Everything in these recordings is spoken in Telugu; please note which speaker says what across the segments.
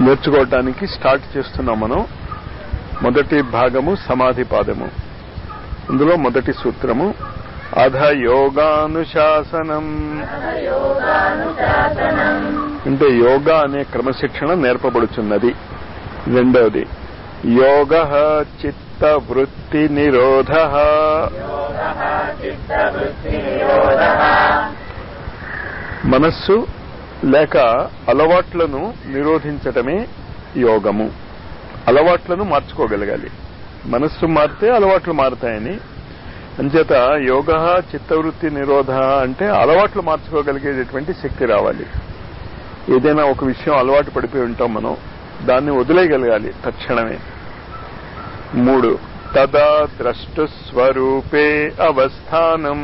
Speaker 1: నేర్చుకోవటానికి స్టార్ట్ చేస్తున్నాం మనం మొదటి భాగము సమాధి పాదము ఇందులో మొదటి సూత్రము అధ యోగానుశాసనం అంటే యోగా అనే క్రమశిక్షణ నేర్పబడుచున్నది రెండవది యోగ చిత్త వృత్తి నిరోధ మనస్సు లేక అలవాట్లను నిరోధించటమే యోగము అలవాట్లను మార్చుకోగలగాలి మనస్సు మారితే అలవాట్లు మారుతాయని అంచేత యోగ చిత్తవృత్తి నిరోధ అంటే అలవాట్లు మార్చుకోగలిగేటటువంటి శక్తి రావాలి ఏదైనా ఒక విషయం అలవాటు పడిపోయి ఉంటాం మనం దాన్ని వదిలేయగలగాలి తక్షణమే మూడు తదా ద్రష్టు స్వరూపే అవస్థానం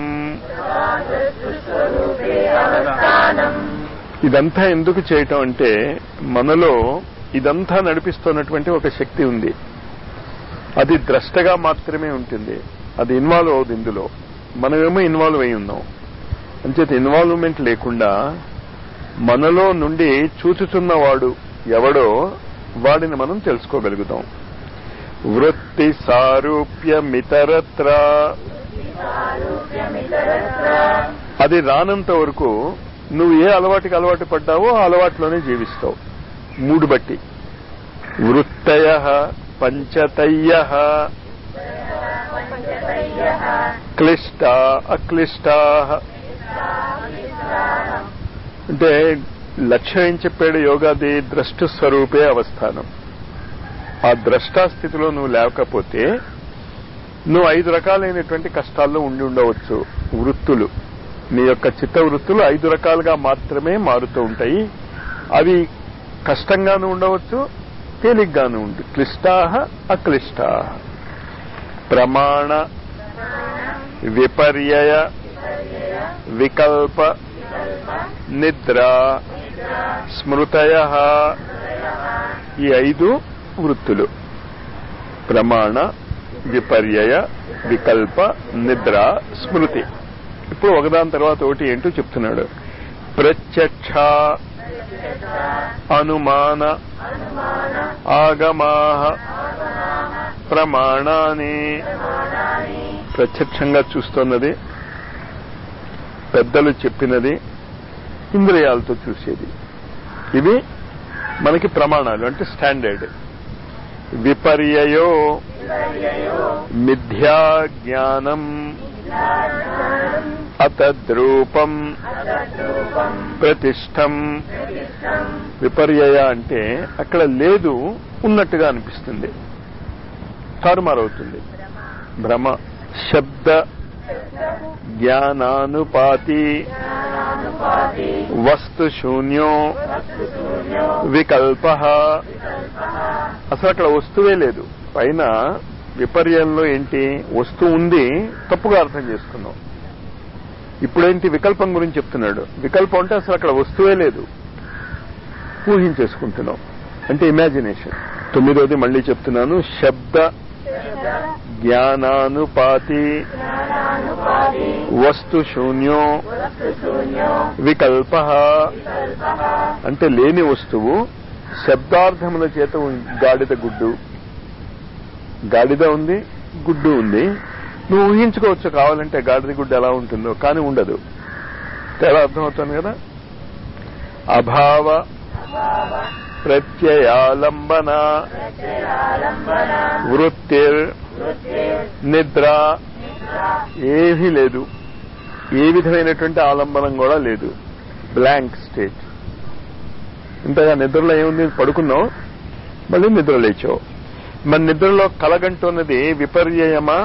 Speaker 1: ఇదంతా ఎందుకు చేయటం అంటే మనలో ఇదంతా నడిపిస్తున్నటువంటి ఒక శక్తి ఉంది అది ద్రష్టగా మాత్రమే ఉంటుంది అది ఇన్వాల్వ్ అవుతుంది ఇందులో మనమేమో ఇన్వాల్వ్ అయి ఉన్నాం అంచేత ఇన్వాల్వ్మెంట్ లేకుండా మనలో నుండి చూచుచున్నవాడు ఎవడో వాడిని మనం తెలుసుకోగలుగుతాం వృత్తి సారూప్యమితరత్ర అది రానంత వరకు నువ్వు ఏ అలవాటుకి అలవాటు పడ్డావో ఆ అలవాటులోనే జీవిస్తావు మూడు బట్టి వృత్తయ పంచతయ్య క్లిష్ట అక్లిష్ట అంటే లక్ష్యం ఏం చెప్పాడు యోగాది ద్రష్టు స్వరూపే అవస్థానం ఆ ద్రష్టా స్థితిలో నువ్వు లేకపోతే నువ్వు ఐదు రకాలైనటువంటి కష్టాల్లో ఉండి ఉండవచ్చు వృత్తులు నీ యొక్క చిత్త వృత్తులు ఐదు రకాలుగా మాత్రమే మారుతూ ఉంటాయి అవి కష్టంగాను ఉండవచ్చు తేలిగ్గాను ఉండు క్లిష్టా అక్లిష్టా ప్రమాణ విపర్యయ వికల్ప నిద్ర స్మృతయ ఈ ఐదు వృత్తులు ప్రమాణ విపర్యయ వికల్ప నిద్ర స్మృతి ఇప్పుడు ఒకదాని తర్వాత ఒకటి ఏంటో చెప్తున్నాడు ప్రత్యక్ష అనుమాన ఆగమా ప్రమాణాన్ని ప్రత్యక్షంగా చూస్తున్నది పెద్దలు చెప్పినది ఇంద్రియాలతో చూసేది ఇవి మనకి ప్రమాణాలు అంటే స్టాండర్డ్ విపర్యయో మిథ్యా జ్ఞానం అతద్రూపం ప్రతిష్టం విపర్యయ అంటే అక్కడ లేదు ఉన్నట్టుగా అనిపిస్తుంది తారుమారవుతుంది భ్రమ శబ్ద జ్ఞానానుపాతి వస్తు శూన్యో వికల్ప అసలు అక్కడ వస్తువే లేదు పైన విపర్యంలో ఏంటి వస్తువు ఉంది తప్పుగా అర్థం చేసుకున్నాం ఇప్పుడేంటి వికల్పం గురించి చెప్తున్నాడు వికల్పం అంటే అసలు అక్కడ వస్తువే లేదు ఊహించేసుకుంటున్నాం అంటే ఇమాజినేషన్ తొమ్మిదోది మళ్ళీ చెప్తున్నాను శబ్ద జ్ఞానానుపాతి వస్తు శూన్యో వికల్ప అంటే లేని వస్తువు శబ్దార్థముల చేత గాడిద గుడ్డు గాడిద ఉంది గుడ్డు ఉంది నువ్వు ఊహించుకోవచ్చు కావాలంటే గాడిద గుడ్డు ఎలా ఉంటుందో కానీ ఉండదు తేడా అర్థమవుతుంది కదా అభావ ప్రత్యయాలంబన వృత్తిర్ నిద్ర ఏమీ లేదు ఏ విధమైనటువంటి ఆలంబనం కూడా లేదు బ్లాంక్ స్టేట్ ఇంతగా నిద్రలో ఏముంది పడుకున్నావు మళ్ళీ నిద్ర లేచావు మన నిద్రలో కలగంటున్నది విపర్యయమా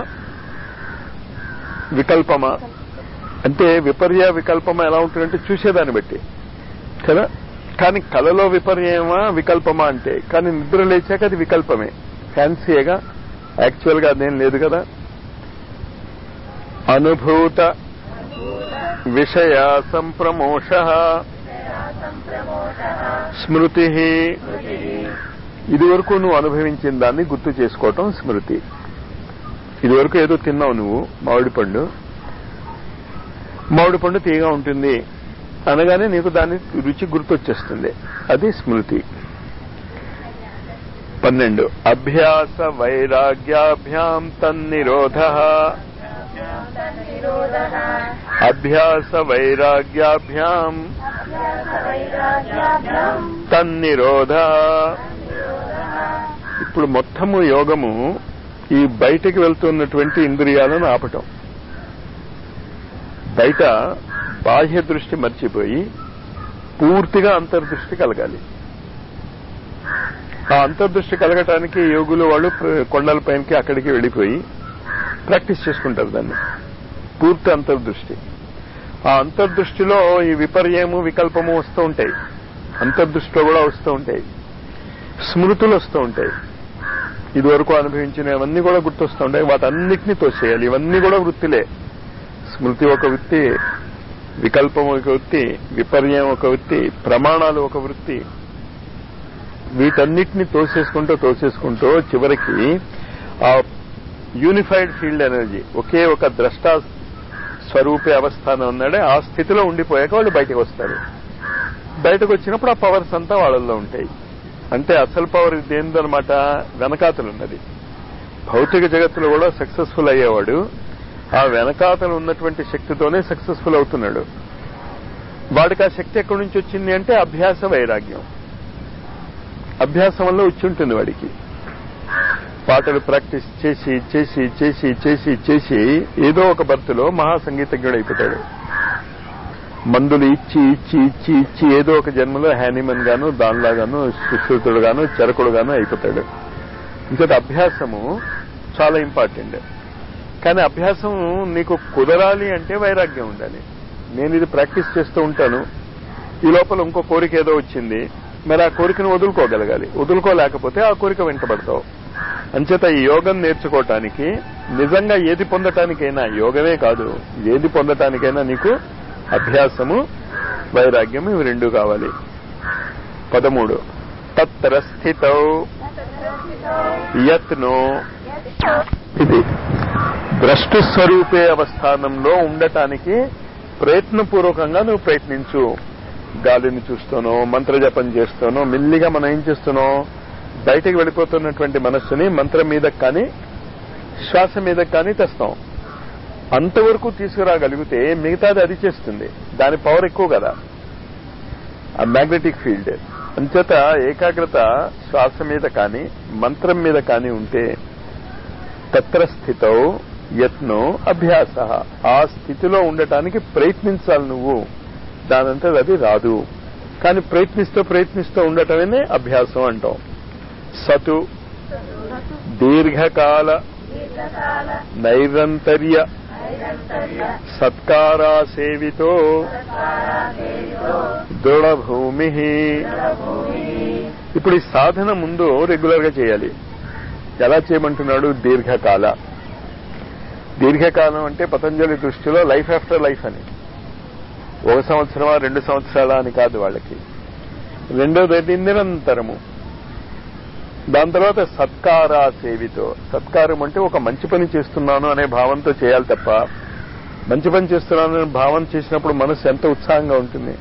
Speaker 1: వికల్పమా అంటే విపర్య వికల్పమా ఎలా ఉంటుందంటే చూసేదాన్ని బట్టి కదా కానీ కలలో విపర్యమా వికల్పమా అంటే కానీ నిద్ర లేచాక అది వికల్పమే ఫ్యాన్సీగా యాక్చువల్ గా అదేం లేదు కదా అనుభూత విషయ సంప్రమోష స్మృతి ఇదివరకు నువ్వు అనుభవించిన దాన్ని గుర్తు చేసుకోవటం స్మృతి ఇదివరకు ఏదో తిన్నావు నువ్వు మామిడి పండు మామిడి పండు తీగా ఉంటుంది అనగానే నీకు దాని రుచి గుర్తొచ్చేస్తుంది అది స్మృతి పన్నెండు అభ్యాస వైరాగ్యాభ్యాం తన్నిరోధ
Speaker 2: నిరోధः
Speaker 1: అభ్యాస వైరాగ్యాభ్యాం
Speaker 2: వైరాగ్యాభ్యాం
Speaker 1: తన్నిరోధ ఇప్పుడు మొత్తము యోగము ఈ బయటికి వెళ్తున్నటువంటి ఇంద్రియాలను ఆపటం బయట బాహ్య దృష్టి మర్చిపోయి పూర్తిగా అంతర్దృష్టి కలగాలి ఆ అంతర్దృష్టి కలగటానికి యోగులు వాళ్ళు ప్ర- కొండల పైనకి అక్కడికి వెళ్ళిపోయి ప్రాక్టీస్ చేసుకుంటారు దాన్ని పూర్తి అంతర్దృష్టి ఆ అంతర్దృష్టిలో ఈ విపర్యము వికల్పము వస్తూ ఉంటాయి అంతర్దృష్టిలో కూడా వస్తూ ఉంటాయి స్మృతులు వస్తూ ఉంటాయి ఇదివరకు అనుభవించినవన్నీ కూడా గుర్తొస్తూ ఉంటాయి వాటన్నిటిని తోసేయాలి ఇవన్నీ కూడా వృత్తిలే స్మృతి ఒక వృత్తి వికల్పం ఒక వృత్తి విపర్యం ఒక వృత్తి ప్రమాణాలు ఒక వృత్తి వీటన్నిటిని తోసేసుకుంటూ తోసేసుకుంటూ చివరికి ఆ యూనిఫైడ్ ఫీల్డ్ ఎనర్జీ ఒకే ఒక ద్రష్టా స్వరూపే అవస్థానం ఉన్నాడే ఆ స్థితిలో ఉండిపోయాక వాళ్ళు బయటకు వస్తారు బయటకు వచ్చినప్పుడు ఆ పవర్స్ అంతా వాళ్ళల్లో ఉంటాయి అంటే అసలు పవర్ దేనిదనమాట వెనకాతలు ఉన్నది భౌతిక జగత్తులో కూడా సక్సెస్ఫుల్ అయ్యేవాడు ఆ వెనకాతలు ఉన్నటువంటి శక్తితోనే సక్సెస్ఫుల్ అవుతున్నాడు వాడికి ఆ శక్తి ఎక్కడి నుంచి వచ్చింది అంటే అభ్యాస వైరాగ్యం అభ్యాసం వల్ల వచ్చి ఉంటుంది వాడికి పాటలు ప్రాక్టీస్ చేసి చేసి చేసి చేసి చేసి ఏదో ఒక బర్త్లో మహాసంగీతజ్ఞుడు అయిపోతాడు మందులు ఇచ్చి ఇచ్చి ఇచ్చి ఇచ్చి ఏదో ఒక జన్మలో హ్యానిమన్ గాను దానిలాగాను సుశ్రుతుడు గాను చరకుడు గాను అయిపోతాడు ఇంకొక అభ్యాసము చాలా ఇంపార్టెంట్ కానీ అభ్యాసం నీకు కుదరాలి అంటే వైరాగ్యం ఉండాలి నేను ఇది ప్రాక్టీస్ చేస్తూ ఉంటాను ఈ లోపల ఇంకో కోరిక ఏదో వచ్చింది మరి ఆ కోరికను వదులుకోగలగాలి వదులుకోలేకపోతే ఆ కోరిక వెంటబడతావు అంచేత ఈ యోగం నేర్చుకోవటానికి నిజంగా ఏది పొందటానికైనా యోగమే కాదు ఏది పొందటానికైనా నీకు అభ్యాసము వైరాగ్యము ఇవి రెండు కావాలి పదమూడు తత్ర స్థితౌ యత్నో ఇది ద్రష్టు స్వరూపే అవస్థానంలో ఉండటానికి ప్రయత్నపూర్వకంగా నువ్వు ప్రయత్నించు గాలిని చూస్తానో మంత్రజపం చేస్తానో మెల్లిగా మనం ఏం చేస్తున్నాం బయటికి వెళ్ళిపోతున్నటువంటి మనస్సుని మంత్రం మీద కానీ శ్వాస మీద కానీ తెస్తాం అంతవరకు తీసుకురాగలిగితే మిగతాది అది చేస్తుంది దాని పవర్ ఎక్కువ కదా ఆ మ్యాగ్నెటిక్ ఫీల్డ్ అంచేత ఏకాగ్రత శ్వాస మీద కానీ మంత్రం మీద కానీ ఉంటే తత్ర స్థితో యత్నో అభ్యాస ఆ స్థితిలో ఉండటానికి ప్రయత్నించాలి నువ్వు దానంతా అది రాదు కానీ ప్రయత్నిస్తూ ప్రయత్నిస్తూ ఉండటమే అభ్యాసం అంటాం సతు దీర్ఘకాల
Speaker 2: దీర్ఘకాల
Speaker 1: నైరంతర్య
Speaker 2: నైరంతర్య
Speaker 1: సత్కారా సేవితో
Speaker 2: సత్కారాదేవితో
Speaker 1: దృఢభూమి
Speaker 2: భూమి
Speaker 1: ఇప్పుడు ఈ సాధన ముందు రెగ్యులర్ గా చేయాలి ఎలా చేయమంటున్నాడు దీర్ఘకాల దీర్ఘకాలం అంటే పతంజలి దృష్టిలో లైఫ్ ఆఫ్టర్ లైఫ్ అని ఒక సంవత్సరమా రెండు సంవత్సరాలా అని కాదు వాళ్ళకి రెండోది నిరంతరము దాని తర్వాత సత్కార సేవితో సత్కారం అంటే ఒక మంచి పని చేస్తున్నాను అనే భావంతో చేయాలి తప్ప మంచి పని చేస్తున్నాను అనే భావం చేసినప్పుడు మనసు ఎంత ఉత్సాహంగా ఉంటుంది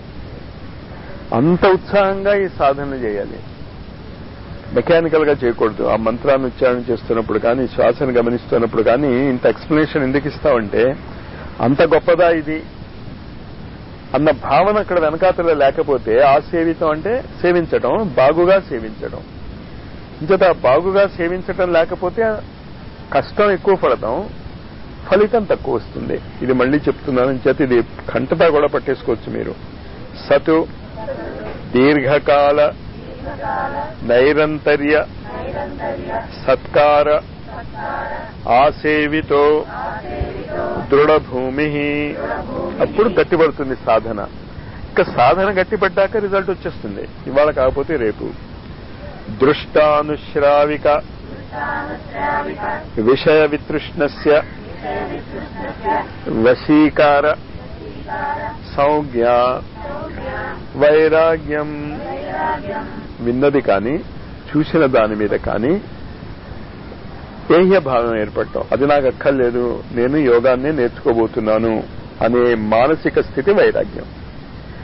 Speaker 1: అంత ఉత్సాహంగా ఈ సాధన చేయాలి మెకానికల్ గా చేయకూడదు ఆ మంత్రాన్ని ఉచ్చారణ చేస్తున్నప్పుడు కానీ శ్వాసను గమనిస్తున్నప్పుడు కానీ ఇంత ఎక్స్ప్లెనేషన్ ఎందుకు ఇస్తామంటే అంత గొప్పదా ఇది అన్న భావన అక్కడ వెనకాతలో లేకపోతే ఆ సేవితం అంటే సేవించడం బాగుగా సేవించడం ఇంచేత బాగుగా సేవించటం లేకపోతే కష్టం ఎక్కువ పడతాం ఫలితం తక్కువ వస్తుంది ఇది మళ్ళీ చెప్తున్నాను చేత ఇది కంటతా కూడా పట్టేసుకోవచ్చు మీరు సతు దీర్ఘకాల
Speaker 2: దీర్ఘకాల
Speaker 1: నైరంతర్య
Speaker 2: నైరంతర్య
Speaker 1: సత్కార
Speaker 2: సత్కార
Speaker 1: ఆసేవితో
Speaker 2: ఆసేవితో
Speaker 1: దృఢభూమి అప్పుడు గట్టిపడుతుంది సాధన ఇక సాధన గట్టిపడ్డాక రిజల్ట్ వచ్చేస్తుంది ఇవాళ కాకపోతే రేపు దృష్టానుశ్రావిక
Speaker 2: కృష్ణానుశ్రావిక
Speaker 1: విషయ వితృష్ణస్య
Speaker 2: విషయవికృష్ణస్య
Speaker 1: వశీకార
Speaker 2: శ్రీకార
Speaker 1: సంజ్ఞ
Speaker 2: సౌఖ్య
Speaker 1: వైరాగ్యం
Speaker 2: వైరాగ్యం
Speaker 1: విన్నది కానీ చూసిన దాని మీద కానీ ఏహ్య భావం ఏర్పడటం అది నాకు అక్కర్లేదు నేను యోగాన్ని నేర్చుకోబోతున్నాను అనే మానసిక స్థితి వైరాగ్యం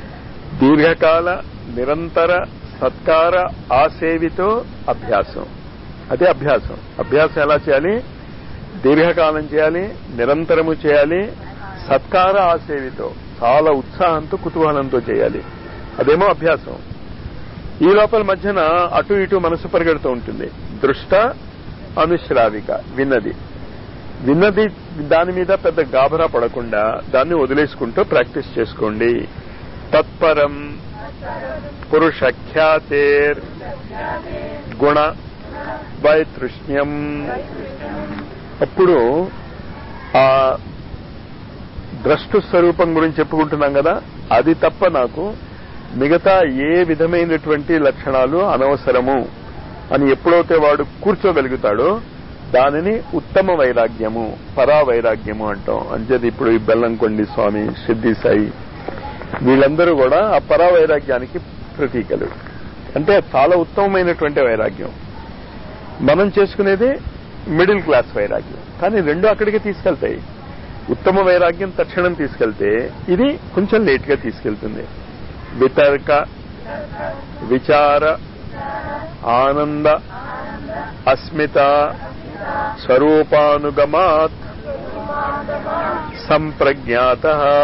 Speaker 1: దీర్ఘకాల నిరంతర సత్కార ఆసేవితో అభ్యాసం అదే అభ్యాసం అభ్యాసం ఎలా చేయాలి దీర్ఘకాలం చేయాలి నిరంతరము చేయాలి సత్కార ఆసేవితో చాలా ఉత్సాహంతో కుతూహలంతో చేయాలి అదేమో అభ్యాసం ఈ లోపల మధ్యన అటు ఇటు మనసు పరిగెడుతూ ఉంటుంది దృష్ట అనుశ్రావిక విన్నది విన్నది దాని మీద పెద్ద గాబరా పడకుండా దాన్ని వదిలేసుకుంటూ ప్రాక్టీస్ చేసుకోండి తత్పరం పురుషఖ్యాతేర్ గుణ వైతృష్ణ్యం అప్పుడు ఆ ద్రష్టు స్వరూపం గురించి చెప్పుకుంటున్నాం కదా అది తప్ప నాకు మిగతా ఏ విధమైనటువంటి లక్షణాలు అనవసరము అని ఎప్పుడైతే వాడు కూర్చోగలుగుతాడో దానిని ఉత్తమ వైరాగ్యము పరా వైరాగ్యము అంటాం అంచేది ఇప్పుడు ఈ బెల్లంకొండి స్వామి సిద్ధి సాయి వీళ్ళందరూ కూడా ఆ పరా వైరాగ్యానికి ప్రతీకలు అంటే చాలా ఉత్తమమైనటువంటి వైరాగ్యం మనం చేసుకునేది మిడిల్ క్లాస్ వైరాగ్యం కానీ రెండు అక్కడికి తీసుకెళ్తాయి ఉత్తమ వైరాగ్యం తక్షణం తీసుకెళ్తే ఇది కొంచెం లేట్ గా తీసుకెళ్తుంది వితర్క విచార ఆనంద అస్మిత స్వరూపానుగమాత్ సంప్రజ్ఞాత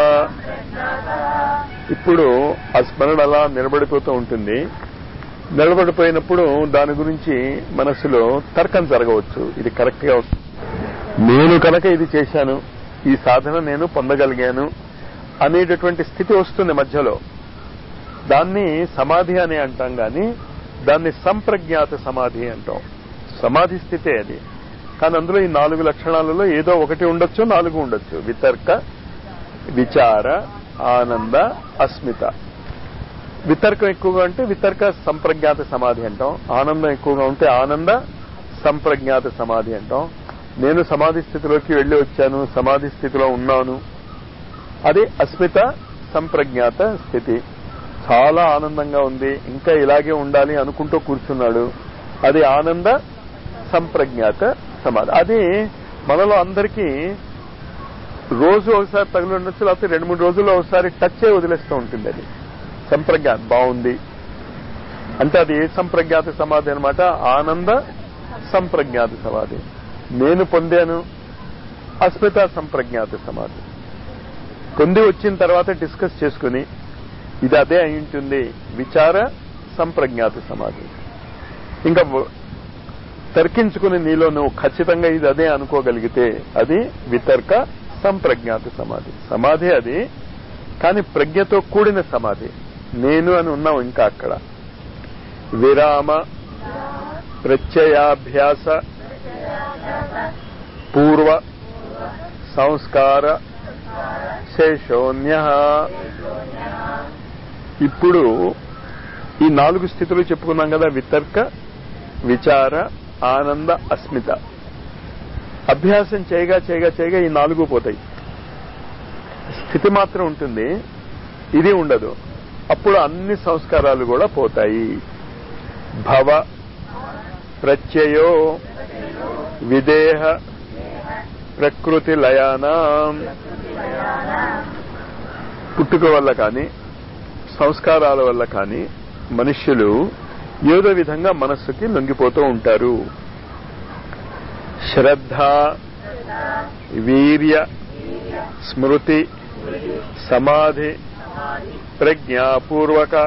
Speaker 1: ఇప్పుడు ఆ స్మరణ అలా నిలబడిపోతూ ఉంటుంది నిలబడిపోయినప్పుడు దాని గురించి మనసులో తర్కం జరగవచ్చు ఇది కరెక్ట్ గా వస్తుంది. నేను కనుక ఇది చేశాను ఈ సాధన నేను పొందగలిగాను అనేటటువంటి స్థితి వస్తుంది మధ్యలో దాన్ని సమాధి అని అంటాం గాని దాన్ని సంప్రజ్ఞాత సమాధి అంటాం సమాధి స్థితే అది కానీ అందులో ఈ నాలుగు లక్షణాలలో ఏదో ఒకటి ఉండొచ్చు నాలుగు ఉండొచ్చు వితర్క విచార ఆనంద అస్మిత వితర్కం ఎక్కువగా ఉంటే వితర్క సంప్రజ్ఞాత సమాధి అంటాం ఆనందం ఎక్కువగా ఉంటే ఆనంద సంప్రజ్ఞాత సమాధి అంటాం నేను సమాధి స్థితిలోకి వెళ్లి వచ్చాను సమాధి స్థితిలో ఉన్నాను అది అస్మిత సంప్రజ్ఞాత స్థితి చాలా ఆనందంగా ఉంది ఇంకా ఇలాగే ఉండాలి అనుకుంటూ కూర్చున్నాడు అది ఆనంద సంప్రజ్ఞాత సమాధి అది మనలో అందరికీ రోజు ఒకసారి తగిలి ఉండొచ్చు లేకపోతే రెండు మూడు రోజుల్లో ఒకసారి టచ్ అయి వదిలేస్తూ ఉంటుంది అది సంప్రజ్ఞాత బాగుంది అంటే అది ఏ సంప్రజ్ఞాత సమాధి అనమాట ఆనంద సంప్రజ్ఞాత సమాధి నేను పొందాను అస్మిత సంప్రజ్ఞాత సమాధి పొంది వచ్చిన తర్వాత డిస్కస్ చేసుకుని ఇది అదే అయి ఉంటుంది విచార సంప్రజ్ఞాత సమాధి ఇంకా వ- తర్కించుకుని నీలో నువ్వు ఖచ్చితంగా ఇది అదే అనుకోగలిగితే అది వితర్క సంప్రజ్ఞాత సమాధి సమాధి అది కానీ ప్రజ్ఞతో కూడిన సమాధి నేను అని ఉన్నావు ఇంకా అక్కడ విరామ ప్రత్యయాభ్యాస పూర్వ సంస్కార శేషోన్య ఇప్పుడు ఈ నాలుగు స్థితులు చెప్పుకున్నాం కదా వితర్క విచార ఆనంద అస్మిత అభ్యాసం చేయగా చేయగా చేయగా ఈ నాలుగు పోతాయి స్థితి మాత్రం ఉంటుంది ఇది ఉండదు అప్పుడు అన్ని సంస్కారాలు కూడా పోతాయి భవ ప్రత్యయో విదేహ ప్రకృతి లయానాం పుట్టుక వల్ల కానీ సంస్కారాల వల్ల కానీ మనుష్యులు ఏదో విధంగా మనస్సుకి లొంగిపోతూ ఉంటారు శ్రద్ధ వీర్య స్మృతి సమాధి ప్రజ్ఞాపూర్వక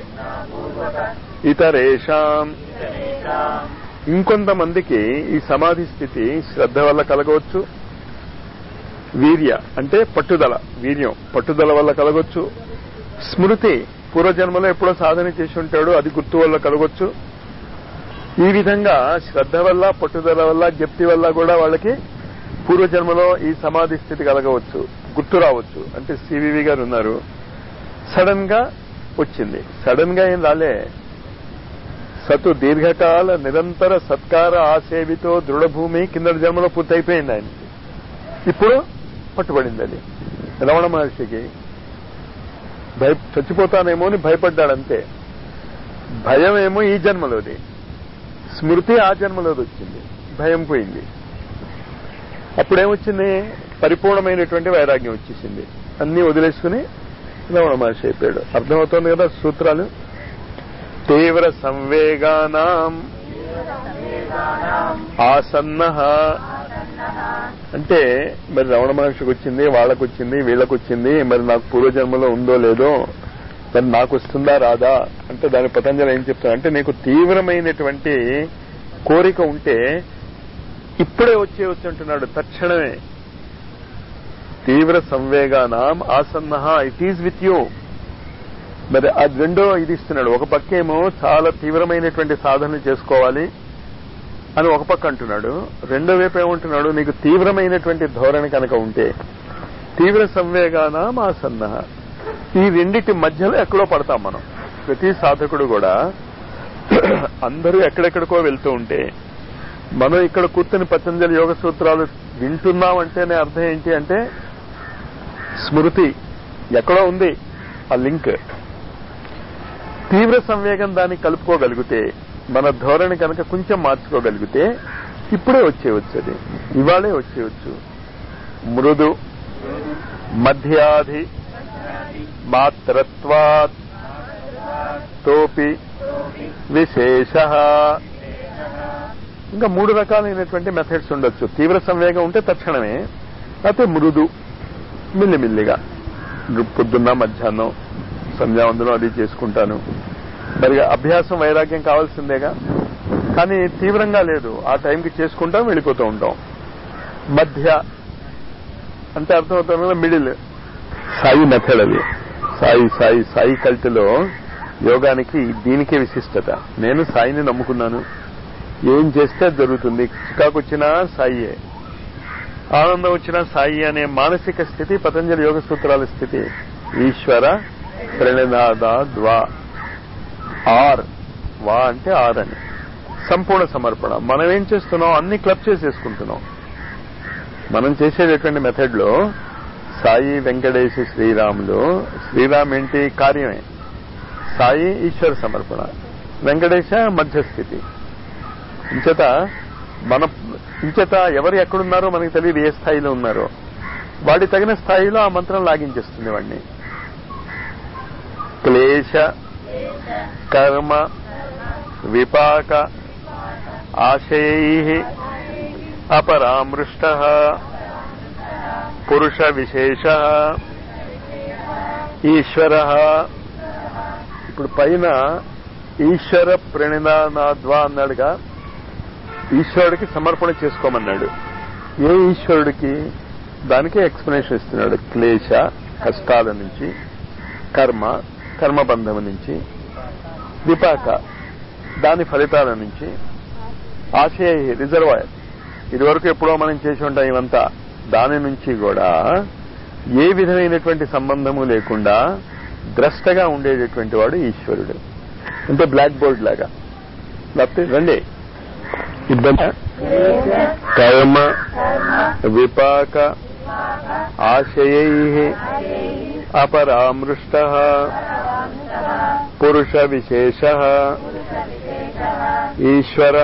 Speaker 1: ఇతరేషాం ఇంకొంతమందికి ఈ సమాధి స్థితి శ్రద్ధ వల్ల కలగవచ్చు వీర్య అంటే పట్టుదల వీర్యం పట్టుదల వల్ల కలగొచ్చు స్మృతి పూర్వజన్మలో ఎప్పుడో సాధన చేసి ఉంటాడు అది గుర్తు వల్ల కలగొచ్చు ఈ విధంగా శ్రద్ధ వల్ల పట్టుదల వల్ల జప్తి వల్ల కూడా వాళ్ళకి పూర్వజన్మలో ఈ సమాధి స్థితి కలగవచ్చు గుర్తు రావచ్చు అంటే సివివి గారు ఉన్నారు సడన్ గా వచ్చింది సడన్ గా ఏం రాలే సతు దీర్ఘకాల నిరంతర సత్కార ఆసేవితో దృఢభూమి కింద జన్మలో పూర్తయిపోయింది ఆయనకి ఇప్పుడు పట్టుబడింది అది రమణ మహర్షికి భయ చచ్చిపోతానేమో అని భయపడ్డాడంతే భయం ఏమో ఈ జన్మలోది స్మృతి ఆ జన్మలోది వచ్చింది భయం పోయింది అప్పుడేమొచ్చింది పరిపూర్ణమైనటువంటి వైరాగ్యం వచ్చేసింది అన్ని వదిలేసుకుని రమణ మహర్షి అయిపోయాడు అర్థమవుతోంది కదా సూత్రాలు తీవ్ర సంవేగానాం ఆసన్న అంటే మరి రమణ మహర్షికి వచ్చింది వాళ్ళకు వచ్చింది వీళ్ళకు వచ్చింది మరి నాకు పూర్వజన్మలో ఉందో లేదో మరి నాకు వస్తుందా రాదా అంటే దాని పతంజలి ఏం చెప్తారు అంటే నీకు తీవ్రమైనటువంటి కోరిక ఉంటే ఇప్పుడే వచ్చేయచ్చు అంటున్నాడు తక్షణమే తీవ్ర సంవేగానాం ఆసన్న ఇట్ ఈజ్ విత్ యూ మరి అది రెండో ఇది ఇస్తున్నాడు ఒక పక్కేమో చాలా తీవ్రమైనటువంటి సాధనలు చేసుకోవాలి అని ఒక పక్క అంటున్నాడు రెండో వైపు ఏమంటున్నాడు నీకు తీవ్రమైనటువంటి ధోరణి కనుక ఉంటే తీవ్ర సంవేగానాం ఆసన్న ఈ రెండిటి మధ్యలో ఎక్కడో పడతాం మనం ప్రతి సాధకుడు కూడా అందరూ ఎక్కడెక్కడికో వెళ్తూ ఉంటే మనం ఇక్కడ కూర్చొని పతంజలి యోగ సూత్రాలు వింటున్నామంటేనే అర్థం ఏంటి అంటే స్మృతి ఎక్కడో ఉంది ఆ లింక్ తీవ్ర సంవేగం దాన్ని కలుపుకోగలిగితే మన ధోరణి కనుక కొంచెం మార్చుకోగలిగితే ఇప్పుడే వచ్చేవచ్చు అది ఇవాళే వచ్చేవచ్చు మృదు మధ్యాధి మాత్రత్వాత్ తోపి విశేష ఇంకా మూడు రకాలైనటువంటి మెథడ్స్ ఉండొచ్చు తీవ్ర సంవేగం ఉంటే తక్షణమే లేకపోతే మృదు మిల్లిమిల్లిగా పొద్దున్న మధ్యాహ్నం సంధ్యావందనం అది చేసుకుంటాను మరి అభ్యాసం వైరాగ్యం కావాల్సిందేగా కానీ తీవ్రంగా లేదు ఆ టైంకి చేసుకుంటాం వెళ్ళిపోతూ ఉంటాం మధ్య అంటే అర్థమవుతుంది మిడిల్ సాయి మెథడ్ అది సాయి సాయి సాయి కల్టిలో యోగానికి దీనికే విశిష్టత నేను సాయిని నమ్ముకున్నాను ఏం చేస్తే అది జరుగుతుంది చికాకు వచ్చినా సాయియే ఆనందం వచ్చినా సాయి అనే మానసిక స్థితి పతంజలి యోగ సూత్రాల స్థితి ఈశ్వర ప్రణినాద ద్వా ఆర్ వా అంటే ఆర్ అని సంపూర్ణ సమర్పణ మనం ఏం చేస్తున్నాం అన్ని క్లబ్ చేసేసుకుంటున్నాం మనం చేసేటటువంటి మెథడ్ లో సాయి వెంకటేశ శ్రీరాములు శ్రీరామ్ ఏంటి కార్యమే సాయి ఈశ్వర సమర్పణ వెంకటేశ మధ్యస్థితి ఇంచేత మన ఇంచేత ఎవరు ఎక్కడున్నారో మనకి తెలియదు ఏ స్థాయిలో ఉన్నారో వాడి తగిన స్థాయిలో ఆ మంత్రం లాగించేస్తుంది వాడిని క్లేశ కర్మ విపాక ఆశయై అపరామృష్ట పురుష విశేష ఈశ్వర ఇప్పుడు పైన ఈశ్వర ప్రణినాద్వా అన్నాడుగా ఈశ్వరుడికి సమర్పణ చేసుకోమన్నాడు ఏ ఈశ్వరుడికి దానికి ఎక్స్ప్లెనేషన్ ఇస్తున్నాడు క్లేశ కష్టాల నుంచి కర్మ కర్మబంధం నుంచి విపాక దాని ఫలితాల నుంచి ఆశయ రిజర్వాయర్ ఇదివరకు ఎప్పుడో మనం చేసి ఉంటాం ఇవంతా దాని నుంచి కూడా ఏ విధమైనటువంటి సంబంధము లేకుండా ద్రష్టగా ఉండేటటువంటి వాడు ఈశ్వరుడు అంటే బ్లాక్ బోర్డ్ లాగా లేకపోతే రండి ఇబ్బంది కర్మ విపాక ఆశయై అపరామృష్ట పురుష విశేష ఈశ్వర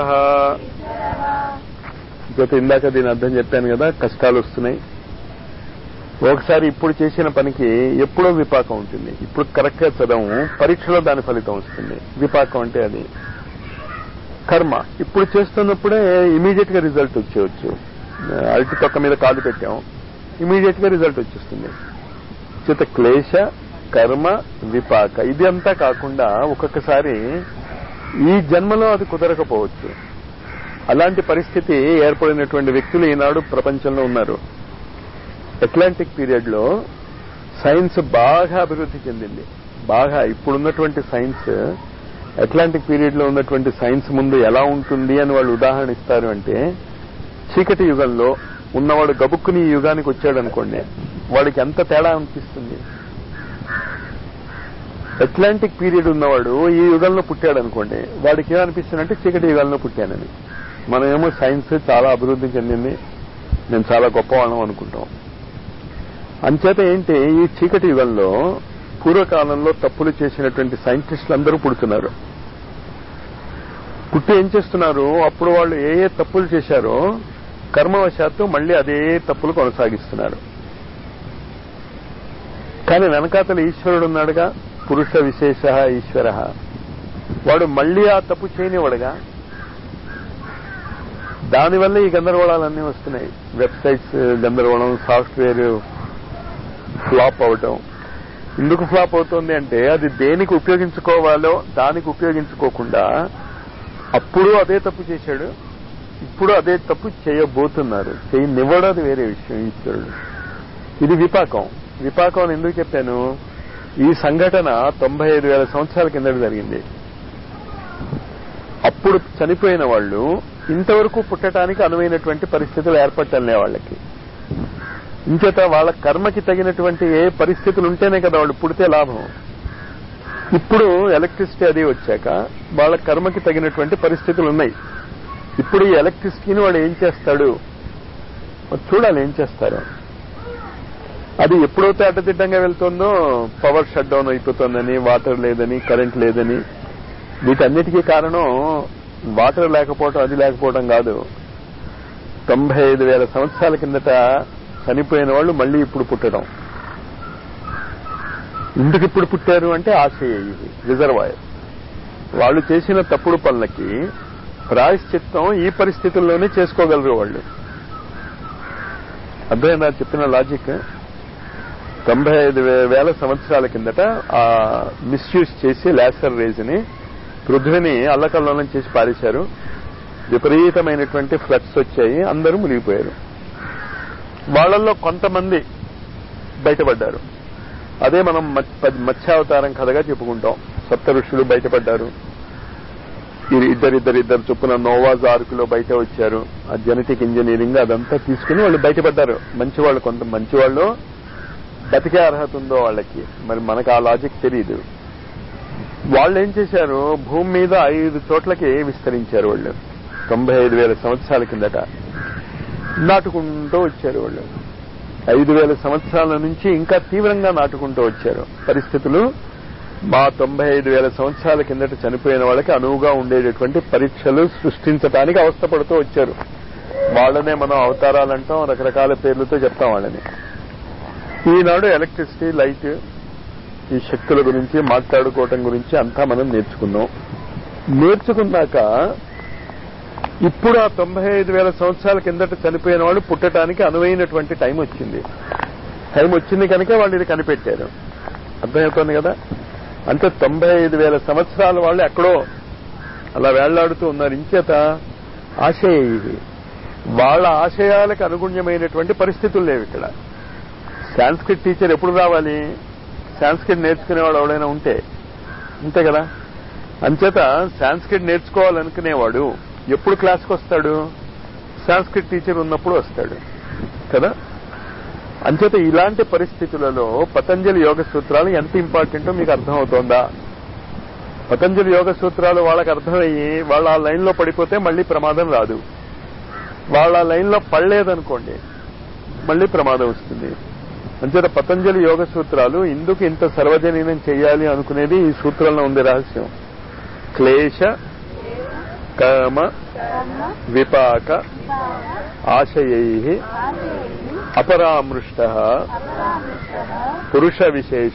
Speaker 1: గత ఇందాక దీని అర్థం చెప్పాను కదా కష్టాలు వస్తున్నాయి ఒకసారి ఇప్పుడు చేసిన పనికి ఎప్పుడో విపాకం ఉంటుంది ఇప్పుడు కరెక్ట్ గా చదవము పరీక్షలో దాని ఫలితం వస్తుంది విపాకం అంటే అది కర్మ ఇప్పుడు చేస్తున్నప్పుడే ఇమీడియట్ గా రిజల్ట్ వచ్చేవచ్చు అరటి తొక్క మీద కాలు పెట్టాం ఇమీడియట్ గా రిజల్ట్ వచ్చేస్తుంది చేత క్లేశ కర్మ విపాక ఇది అంతా కాకుండా ఒక్కొక్కసారి ఈ జన్మలో అది కుదరకపోవచ్చు అలాంటి పరిస్థితి ఏర్పడినటువంటి వ్యక్తులు ఈనాడు ప్రపంచంలో ఉన్నారు అట్లాంటిక్ పీరియడ్ లో సైన్స్ బాగా అభివృద్ధి చెందింది బాగా ఇప్పుడున్నటువంటి సైన్స్ అట్లాంటిక్ పీరియడ్ లో ఉన్నటువంటి సైన్స్ ముందు ఎలా ఉంటుంది అని వాళ్ళు ఉదాహరణ ఇస్తారు అంటే చీకటి యుగంలో ఉన్నవాడు గబుక్కుని ఈ యుగానికి వచ్చాడు అనుకోండి వాడికి ఎంత తేడా అనిపిస్తుంది అట్లాంటిక్ పీరియడ్ ఉన్నవాడు ఈ యుగంలో పుట్టాడు అనుకోండి వాడికి ఏమనిపిస్తుంది అంటే చీకటి యుగంలో పుట్టానని మనమేమో సైన్స్ చాలా అభివృద్ధి చెందింది నేను చాలా గొప్పవాళ్ళం అనుకుంటాం అంచేత ఏంటి ఈ చీకటి యుగంలో పూర్వకాలంలో తప్పులు చేసినటువంటి సైంటిస్టులు అందరూ పుడుతున్నారు పుట్టి ఏం చేస్తున్నారు అప్పుడు వాళ్ళు ఏ ఏ తప్పులు చేశారో కర్మవశాత్తు మళ్ళీ అదే తప్పులు కొనసాగిస్తున్నారు కానీ వెనకాతల ఈశ్వరుడు ఉన్నాడుగా పురుష విశేష ఈశ్వర వాడు మళ్ళీ ఆ తప్పు చేయనివాడుగా దానివల్ల ఈ గందరగోళాలన్నీ వస్తున్నాయి వెబ్సైట్స్ గందరగోళం సాఫ్ట్వేర్ ఫ్లాప్ అవటం ఎందుకు ఫ్లాప్ అవుతుంది అంటే అది దేనికి ఉపయోగించుకోవాలో దానికి ఉపయోగించుకోకుండా అప్పుడు అదే తప్పు చేశాడు ఇప్పుడు అదే తప్పు చేయబోతున్నారు చేయనివ్వడం అది వేరే విషయం ఈశ్వరుడు ఇది విపాకం విపాకం అని ఎందుకు చెప్పాను ఈ సంఘటన తొంభై ఐదు వేల సంవత్సరాల కిందట జరిగింది అప్పుడు చనిపోయిన వాళ్ళు ఇంతవరకు పుట్టడానికి అనువైనటువంటి పరిస్థితులు ఏర్పడటంలే వాళ్ళకి ఇంచేత వాళ్ళ కర్మకి తగినటువంటి ఏ పరిస్థితులు ఉంటేనే కదా వాళ్ళు పుడితే లాభం ఇప్పుడు ఎలక్ట్రిసిటీ అది వచ్చాక వాళ్ళ కర్మకి తగినటువంటి పరిస్థితులు ఉన్నాయి ఇప్పుడు ఈ ఎలక్ట్రిసిటీని వాడు ఏం చేస్తాడు మరి చూడాలి ఏం చేస్తారు అది ఎప్పుడైతే అడ్డదిడ్డంగా వెళ్తుందో పవర్ షట్ డౌన్ అయిపోతుందని వాటర్ లేదని కరెంట్ లేదని వీటన్నిటికీ కారణం వాటర్ లేకపోవటం అది లేకపోవడం కాదు తొంభై ఐదు వేల సంవత్సరాల కిందట చనిపోయిన వాళ్ళు మళ్ళీ ఇప్పుడు పుట్టడం ఎందుకు ఇప్పుడు పుట్టారు అంటే ఆశయ ఇది రిజర్వాయర్ వాళ్ళు చేసిన తప్పుడు పనులకి ప్రాయశ్చిత్తం ఈ పరిస్థితుల్లోనే చేసుకోగలరు వాళ్ళు అర్థమైందా చెప్పిన లాజిక్ తొంభై ఐదు వేల సంవత్సరాల కిందట ఆ మిస్యూజ్ చేసి లాసర్ రేజ్ ని పృథ్వీని అల్లకల్లోలం చేసి పారేశారు విపరీతమైనటువంటి ఫ్లడ్స్ వచ్చాయి అందరూ మునిగిపోయారు వాళ్ళల్లో కొంతమంది బయటపడ్డారు అదే మనం మత్స్యావతారం కథగా చెప్పుకుంటాం సప్త ఋషులు బయటపడ్డారు ఇద్దరిద్దరిద్దరు చొప్పున నోవాజ్ ఆర్కులో బయట వచ్చారు ఆ జెనెటిక్ ఇంజనీరింగ్ అదంతా తీసుకుని వాళ్ళు బయటపడ్డారు మంచి వాళ్ళు కొంత మంచి వాళ్ళు బతికే అర్హత ఉందో వాళ్ళకి మరి మనకు ఆ లాజిక్ తెలియదు వాళ్ళు ఏం చేశారు భూమి మీద ఐదు చోట్లకి విస్తరించారు వాళ్ళు తొంభై ఐదు వేల సంవత్సరాల కిందట నాటుకుంటూ వచ్చారు వాళ్ళు ఐదు వేల సంవత్సరాల నుంచి ఇంకా తీవ్రంగా నాటుకుంటూ వచ్చారు పరిస్థితులు మా తొంభై ఐదు వేల సంవత్సరాల కిందట చనిపోయిన వాళ్ళకి అనువుగా ఉండేటటువంటి పరీక్షలు సృష్టించడానికి అవస్థపడుతూ వచ్చారు వాళ్ళనే మనం అవతారాలంటాం రకరకాల పేర్లతో చెప్తాం వాళ్ళని ఈనాడు ఎలక్ట్రిసిటీ లైట్ ఈ శక్తుల గురించి మాట్లాడుకోవటం గురించి అంతా మనం నేర్చుకున్నాం నేర్చుకున్నాక ఇప్పుడు ఆ తొంభై ఐదు వేల సంవత్సరాల కిందట చనిపోయిన వాళ్ళు పుట్టడానికి అనువైనటువంటి టైం వచ్చింది టైం వచ్చింది కనుక వాళ్ళు ఇది కనిపెట్టారు అర్థమవుతోంది కదా అంటే తొంభై ఐదు వేల సంవత్సరాల వాళ్ళు ఎక్కడో అలా వేళ్లాడుతూ ఉన్నారు ఇంచేత ఆశయ ఇది వాళ్ళ ఆశయాలకు అనుగుణ్యమైనటువంటి పరిస్థితులు లేవు ఇక్కడ సాంస్క్రిట్ టీచర్ ఎప్పుడు రావాలి సాంస్క్రిట్ నేర్చుకునేవాడు ఎవడైనా ఉంటే అంతే కదా అంచేత సాంస్క్రిట్ నేర్చుకోవాలనుకునేవాడు ఎప్పుడు క్లాస్కి వస్తాడు సాంస్క్రిట్ టీచర్ ఉన్నప్పుడు వస్తాడు కదా అంచేత ఇలాంటి పరిస్థితులలో పతంజలి యోగ సూత్రాలు ఎంత ఇంపార్టెంటో మీకు అర్థమవుతోందా పతంజలి యోగ సూత్రాలు వాళ్ళకి అర్థమయ్యి వాళ్ళ ఆ లైన్లో పడిపోతే మళ్ళీ ప్రమాదం రాదు వాళ్ళ ఆ లైన్లో పడలేదనుకోండి మళ్ళీ ప్రమాదం వస్తుంది అంచేత పతంజలి యోగ సూత్రాలు ఇందుకు ఇంత సర్వజనీనం చేయాలి అనుకునేది ఈ సూత్రంలో ఉంది రహస్యం క్లేశ కర్మ విపాక ఆశయై అపరామృష్ట పురుష విశేష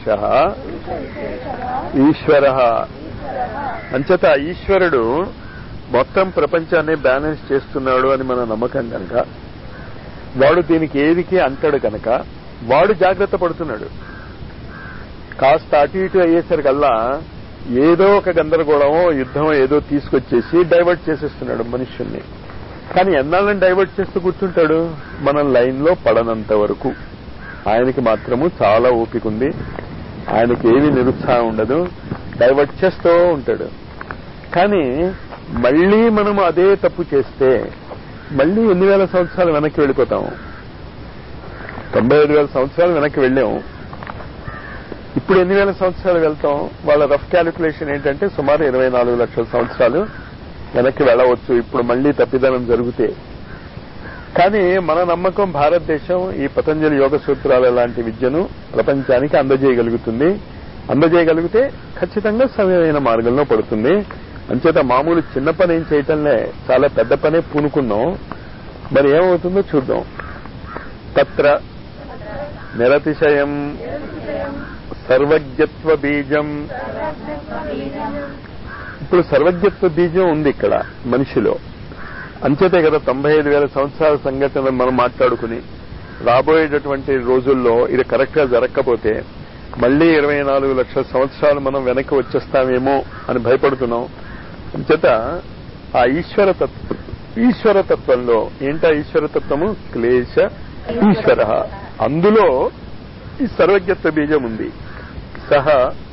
Speaker 1: ఈశ్వర అంచేత ఈశ్వరుడు మొత్తం ప్రపంచాన్ని బ్యాలెన్స్ చేస్తున్నాడు అని మన నమ్మకం కనుక వాడు దీనికి ఏదికి అంటాడు కనుక వాడు జాగ్రత్త పడుతున్నాడు కాస్త అటు ఇటు అయ్యేసరికల్లా ఏదో ఒక గందరగోళమో యుద్ధం ఏదో తీసుకొచ్చేసి డైవర్ట్ చేసేస్తున్నాడు మనుష్యుణ్ణి కానీ ఎన్నాళ్ళని డైవర్ట్ చేస్తూ కూర్చుంటాడు మనం లైన్లో పడనంత వరకు ఆయనకి మాత్రము చాలా ఓపిక ఉంది ఆయనకి ఏమీ నిరుత్సాహం ఉండదు డైవర్ట్ చేస్తూ ఉంటాడు కానీ మళ్ళీ మనం అదే తప్పు చేస్తే మళ్ళీ ఎన్ని వేల సంవత్సరాలు వెనక్కి వెళ్ళిపోతాము తొంభై ఐదు వేల సంవత్సరాలు వెనక్కి వెళ్ళాము ఇప్పుడు ఎన్ని వేల సంవత్సరాలు వెళ్తాం వాళ్ళ రఫ్ క్యాలిక్యులేషన్ ఏంటంటే సుమారు ఇరవై నాలుగు లక్షల సంవత్సరాలు వెనక్కి వెళ్ళవచ్చు ఇప్పుడు మళ్లీ తప్పిదనం జరిగితే కానీ మన నమ్మకం భారతదేశం ఈ పతంజలి యోగ సూత్రాల లాంటి విద్యను ప్రపంచానికి అందజేయగలుగుతుంది అందజేయగలిగితే ఖచ్చితంగా సరైన మార్గంలో పడుతుంది అంచేత మామూలు చిన్న పని ఏం చేయటంలే చాలా పెద్ద పనే పూనుకున్నాం మరి ఏమవుతుందో చూద్దాం తత్ర నిరతిశయం సర్వజ్ఞత్వ బీజం ఇప్పుడు సర్వజ్ఞత్వ బీజం ఉంది ఇక్కడ మనిషిలో అంచేతే కదా తొంభై ఐదు వేల సంవత్సరాల సంఘటన మనం మాట్లాడుకుని రాబోయేటటువంటి రోజుల్లో ఇది కరెక్ట్ గా జరగకపోతే మళ్ళీ ఇరవై నాలుగు లక్షల సంవత్సరాలు మనం వెనక్కి వచ్చేస్తామేమో అని భయపడుతున్నాం అంచేత ఆ ఈశ్వర తత్వ ఈశ్వర తత్వంలో ఏంటా ఈశ్వర తత్వము క్లేశ ఈశ్వర అందులో ఈ సర్వజ్ఞత్వ బీజం ఉంది సహ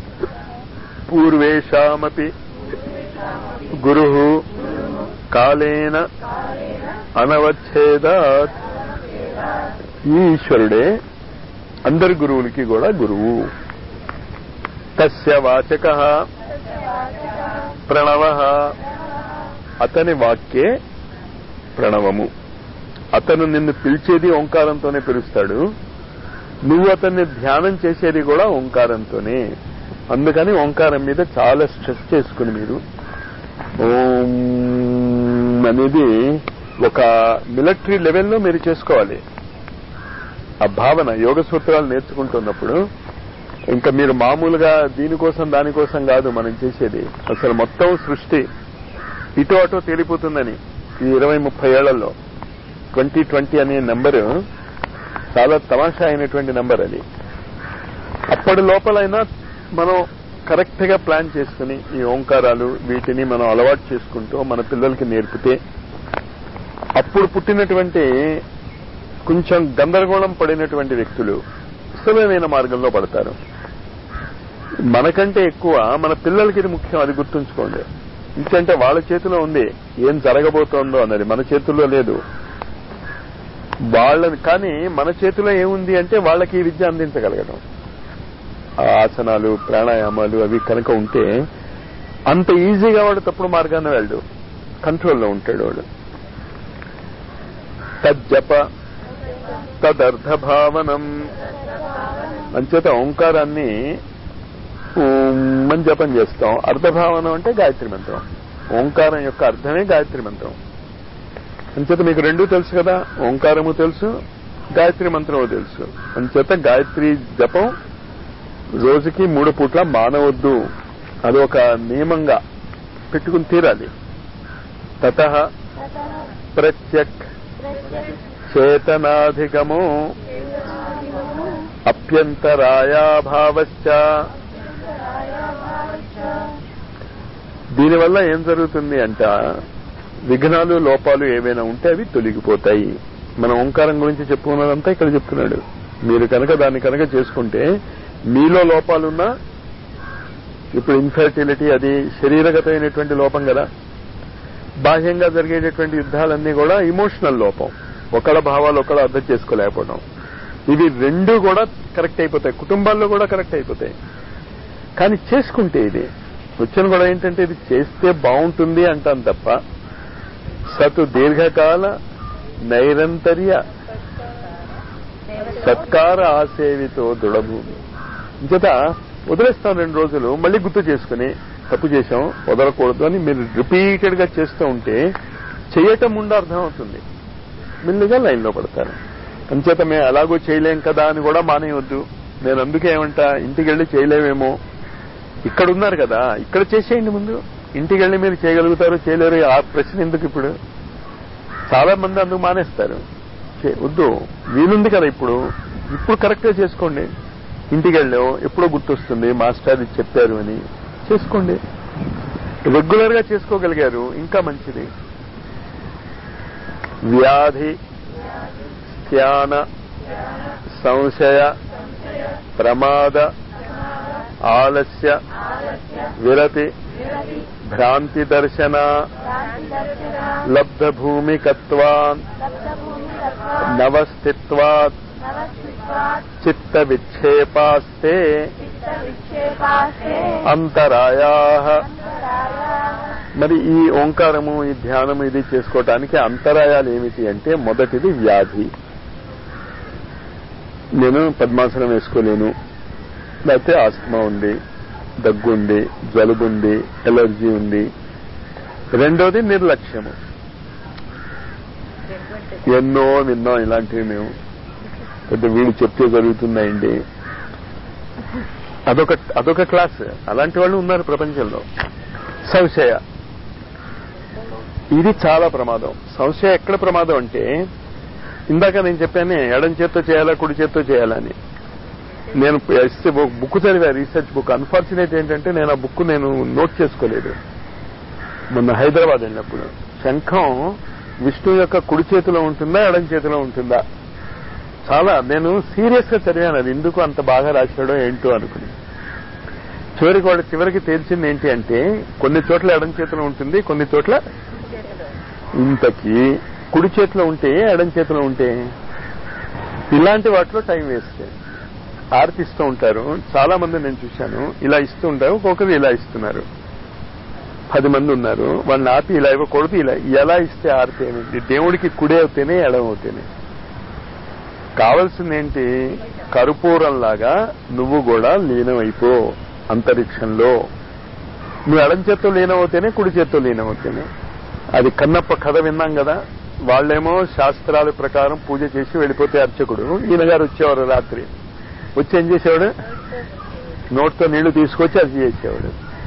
Speaker 1: పూర్వేషామపి గురు కాలేన అనవచ్ఛేదాత్ ఈ ఈశ్వరుడే అందరి గురువులకి కూడా గురువు తస్య వాచక ప్రణవ అతని వాక్యే ప్రణవము అతను నిన్ను పిలిచేది ఓంకారంతోనే పిలుస్తాడు నువ్వు అతన్ని ధ్యానం చేసేది కూడా ఓంకారంతోనే అందుకని ఓంకారం మీద చాలా స్ట్రెస్ చేసుకుని మీరు ఓం అనేది ఒక మిలిటరీ లెవెల్లో మీరు చేసుకోవాలి ఆ భావన యోగ సూత్రాలు నేర్చుకుంటున్నప్పుడు ఇంకా మీరు మామూలుగా దీనికోసం దానికోసం కాదు మనం చేసేది అసలు మొత్తం సృష్టి ఇటు అటు తేలిపోతుందని ఈ ఇరవై ముప్పై ఏళ్లలో ట్వంటీ ట్వంటీ అనే నెంబరు చాలా తమాషా అయినటువంటి నెంబర్ అది అప్పటి లోపలైనా మనం కరెక్ట్ గా ప్లాన్ చేసుకుని ఈ ఓంకారాలు వీటిని మనం అలవాటు చేసుకుంటూ మన పిల్లలకి నేర్పితే అప్పుడు పుట్టినటువంటి కొంచెం గందరగోళం పడినటువంటి వ్యక్తులు సులభమైన మార్గంలో పడతారు మనకంటే ఎక్కువ మన పిల్లలకి ఇది ముఖ్యం అది గుర్తుంచుకోండి ఎందుకంటే వాళ్ళ చేతిలో ఉంది ఏం జరగబోతోందో అన్నది మన చేతుల్లో లేదు వాళ్ళని కానీ మన చేతిలో ఏముంది అంటే వాళ్ళకి ఈ విద్య అందించగలగడం ఆ ఆసనాలు ప్రాణాయామాలు అవి కనుక ఉంటే అంత ఈజీగా వాడు తప్పుడు మార్గాన్ని వెళ్ళడు కంట్రోల్లో ఉంటాడు వాడు తజ్జప తదర్థభావనం అంచేత ఓంకారాన్ని ఓం అని జపం చేస్తాం అర్ధభావనం అంటే గాయత్రి మంత్రం ఓంకారం యొక్క అర్థమే గాయత్రి మంత్రం అంచేత మీకు రెండూ తెలుసు కదా ఓంకారము తెలుసు గాయత్రి మంత్రము తెలుసు అంచేత గాయత్రి జపం రోజుకి మూడు పూట్ల మానవద్దు అది ఒక నియమంగా పెట్టుకుని తీరాలి తత ప్రత్యక్ చేతనాధికము అభ్యంతరాయాభావశ్చ దీనివల్ల ఏం జరుగుతుంది అంట విఘ్నాలు లోపాలు ఏవైనా ఉంటే అవి తొలగిపోతాయి మన ఓంకారం గురించి చెప్పుకున్నదంతా ఇక్కడ చెప్తున్నాడు మీరు కనుక దాన్ని కనుక చేసుకుంటే మీలో లోపాలున్నా ఇప్పుడు ఇన్ఫర్టిలిటీ అది శరీరగతమైనటువంటి లోపం కదా బాహ్యంగా జరిగేటటువంటి యుద్ధాలన్నీ కూడా ఇమోషనల్ లోపం ఒకళ్ళ భావాలు ఒకళ్ళ అర్థం చేసుకోలేకపోవడం ఇవి రెండు కూడా కరెక్ట్ అయిపోతాయి కుటుంబాల్లో కూడా కరెక్ట్ అయిపోతాయి కానీ చేసుకుంటే ఇది వచ్చిన కూడా ఏంటంటే ఇది చేస్తే బాగుంటుంది అంటాం తప్ప సతు దీర్ఘకాల నైరంతర్య సత్కార ఆసేవితో దృఢభూమి ఇంచేత వదిలేస్తాం రెండు రోజులు మళ్ళీ గుర్తు చేసుకుని తప్పు చేశాం వదలకూడదు అని మీరు రిపీటెడ్ గా చేస్తూ ఉంటే చేయటం ముందు అర్థం అవుతుంది మెల్లిగా లైన్లో పడతారు అంచేత మేము అలాగో చేయలేం కదా అని కూడా మానేయవద్దు నేను అందుకే ఏమంటా ఇంటికి వెళ్ళి చేయలేమేమో ఇక్కడ ఉన్నారు కదా ఇక్కడ చేసేయండి ముందు ఇంటికి వెళ్ళి మీరు చేయగలుగుతారు చేయలేరు ఆ ప్రశ్న ఎందుకు ఇప్పుడు చాలా మంది అందుకు మానేస్తారు చే- వద్దు వీలుంది కదా ఇప్పుడు ఇప్పుడు కరెక్ట్ గా చేసుకోండి ఇంటికి వెళ్ళాం ఎప్పుడో గుర్తొస్తుంది మాస్టర్ ఇది చెప్పారు అని చేసుకోండి రెగ్యులర్ గా చేసుకోగలిగారు ఇంకా మంచిది వ్యాధి ధ్యాన సంశయ ప్రమాద ఆలస్య విరతి భ్రాంతి దర్శన లబ్ధ భూమికత్వాన్ నవస్థిత్వాత్ చిత్త విక్షేపాస్తే అంతరాయా మరి ఈ ఓంకారము ఈ ధ్యానము ఇది చేసుకోవటానికి అంతరాయాలు ఏమిటి అంటే మొదటిది వ్యాధి నేను పద్మాసనం వేసుకోలేను లేకపోతే ఆస్తమా ఉంది దగ్గు ఉంది జలుబు ఉంది ఎలర్జీ ఉంది రెండోది నిర్లక్ష్యము ఎన్నో విన్నాం ఇలాంటివి మేము పెద్ద వీళ్ళు చెప్తే జరుగుతున్నాయండి అదొక అదొక క్లాస్ అలాంటి వాళ్ళు ఉన్నారు ప్రపంచంలో సంశయ ఇది చాలా ప్రమాదం సంశయం ఎక్కడ ప్రమాదం అంటే ఇందాక నేను చెప్పాను ఎడం చేత్తో చేయాలా కుడి చేత్తో చేయాలని నేను ఇస్తే బుక్ చదివా రీసెర్చ్ బుక్ అన్ఫార్చునేట్ ఏంటంటే నేను ఆ బుక్ నేను నోట్ చేసుకోలేదు మొన్న హైదరాబాద్ వెళ్ళినప్పుడు శంఖం విష్ణు యొక్క కుడి చేతిలో ఉంటుందా ఎడం చేతిలో ఉంటుందా చాలా నేను సీరియస్ గా చదివాను అది ఎందుకు అంత బాగా రాశాడో ఏంటో అనుకుని చివరికి వాడు చివరికి తేల్చింది ఏంటి అంటే కొన్ని చోట్ల ఎడం చేతిలో ఉంటుంది కొన్ని చోట్ల ఇంతకి కుడి చేతిలో ఉంటే ఎడం చేతిలో ఉంటే ఇలాంటి వాటిలో టైం వేస్ట్ ఆర్తి ఇస్తూ ఉంటారు చాలా మంది నేను చూశాను ఇలా ఇస్తూ ఉంటారు ఒక్కొక్కరు ఇలా ఇస్తున్నారు పది మంది ఉన్నారు వాళ్ళని ఆపి ఇలా ఇవ్వకూడదు ఇలా ఎలా ఇస్తే ఆర్తి ఏమిటి దేవుడికి కుడి అవుతేనే ఎడం అవుతేనే కావలసింది ఏంటి కర్పూరంలాగా నువ్వు కూడా లీనమైపో అంతరిక్షంలో నువ్వు ఎడం చేత్తో లీనమవుతేనే కుడి చేత్తో లీనమవుతేనే అది కన్నప్ప కథ విన్నాం కదా వాళ్ళేమో శాస్త్రాల ప్రకారం పూజ చేసి వెళ్ళిపోతే అర్చకుడు ఈయన గారు వచ్చేవారు రాత్రి వచ్చి ఏం చేసేవాడు నోట్తో నీళ్లు తీసుకొచ్చి అది చేసేవాడు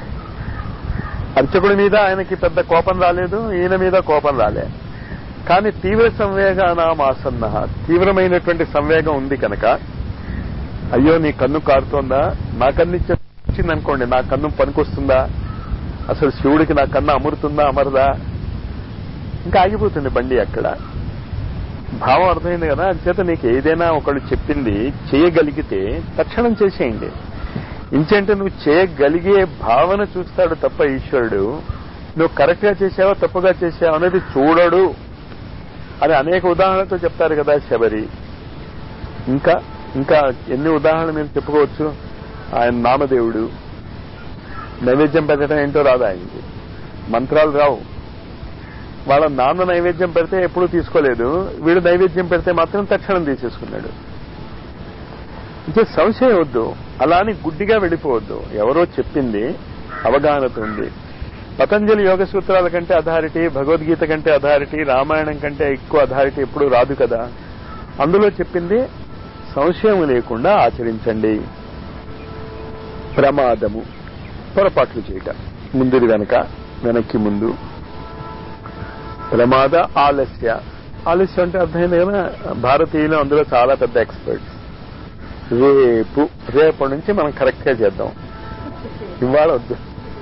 Speaker 1: అర్చకుడి మీద ఆయనకి పెద్ద కోపం రాలేదు ఈయన మీద కోపం రాలే కానీ తీవ్ర సంవేగానాం ఆసన్న తీవ్రమైనటువంటి సంవేగం ఉంది కనుక అయ్యో నీ కన్ను కారుతోందా నా కన్ను ఇచ్చింది అనుకోండి నా కన్ను పనికొస్తుందా అసలు శివుడికి నా కన్ను అమరుతుందా అమరదా ఇంకా ఆగిపోతుంది బండి అక్కడ భావం అర్థమైంది కదా అంచేత నీకు ఏదైనా ఒకళ్ళు చెప్పింది చేయగలిగితే తక్షణం చేసేయండి ఇంచేంటే నువ్వు చేయగలిగే భావన చూస్తాడు తప్ప ఈశ్వరుడు నువ్వు కరెక్ట్ గా చేసావా తప్పుగా చేసావా అనేది చూడడు అని అనేక ఉదాహరణలతో చెప్తారు కదా శబరి ఇంకా ఇంకా ఎన్ని ఉదాహరణలు మీరు చెప్పుకోవచ్చు ఆయన నామదేవుడు నైవేద్యం పెట్టడం ఏంటో రాదు ఆయనకి మంత్రాలు రావు వాళ్ళ నాన్న నైవేద్యం పెడితే ఎప్పుడూ తీసుకోలేదు వీడు నైవేద్యం పెడితే మాత్రం తక్షణం తీసేసుకున్నాడు అంటే సంశయం వద్దు అలా అని గుడ్డిగా వెళ్ళిపోవద్దు ఎవరో చెప్పింది అవగాహనత ఉంది పతంజలి యోగ సూత్రాల కంటే అథారిటీ భగవద్గీత కంటే అథారిటీ రామాయణం కంటే ఎక్కువ అథారిటీ ఎప్పుడు రాదు కదా అందులో చెప్పింది సంశయం లేకుండా ఆచరించండి ప్రమాదము పొరపాట్లు చేయట ముందుది వెనక వెనక్కి ముందు ప్రమాద ఆలస్య ఆలస్యం అంటే అర్థమైంది కదా భారతీయులు అందులో చాలా పెద్ద ఎక్స్పర్ట్స్ రేపు రేపటి నుంచి మనం కరెక్ట్ గా చేద్దాం ఇవాళ వద్దు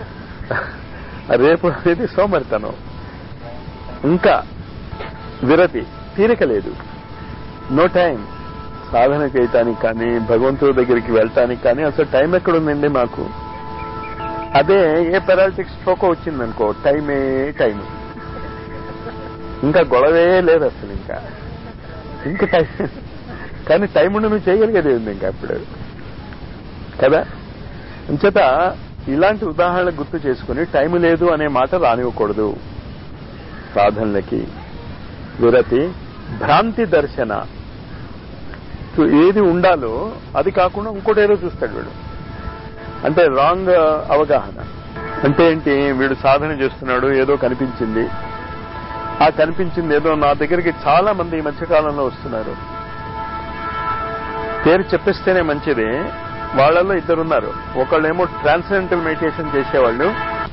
Speaker 1: రేపు అనేది సోమరితనం ఇంకా విరతి తీరిక లేదు నో టైం సాధన చేయటానికి కానీ భగవంతుడి దగ్గరికి వెళ్ళటానికి కానీ అసలు టైం ఎక్కడుందండి మాకు అదే ఏ పెరాలిటిక్ స్ట్రోక్ వచ్చిందనుకో టైమే టైం ఇంకా గొడవే లేదు అసలు ఇంకా ఇంకా టైం కానీ టైం ఉండి నువ్వు చేయగలిగేది ఉంది ఇంకా అప్పుడు కదా అంచేత ఇలాంటి ఉదాహరణ గుర్తు చేసుకుని టైం లేదు అనే మాట రానివ్వకూడదు సాధనలకి విరతి భ్రాంతి దర్శన ఏది ఉండాలో అది కాకుండా ఇంకోటి ఏదో చూస్తాడు వీడు అంటే రాంగ్ అవగాహన అంటే ఏంటి వీడు సాధన చేస్తున్నాడు ఏదో కనిపించింది ఆ కనిపించింది ఏదో నా దగ్గరికి చాలా మంది ఈ మధ్యకాలంలో వస్తున్నారు పేరు చెప్పిస్తేనే మంచిది వాళ్ళల్లో ఇద్దరున్నారు ఒకళ్ళేమో ట్రాన్స్జెంటల్ మెడిటేషన్ చేసేవాళ్ళు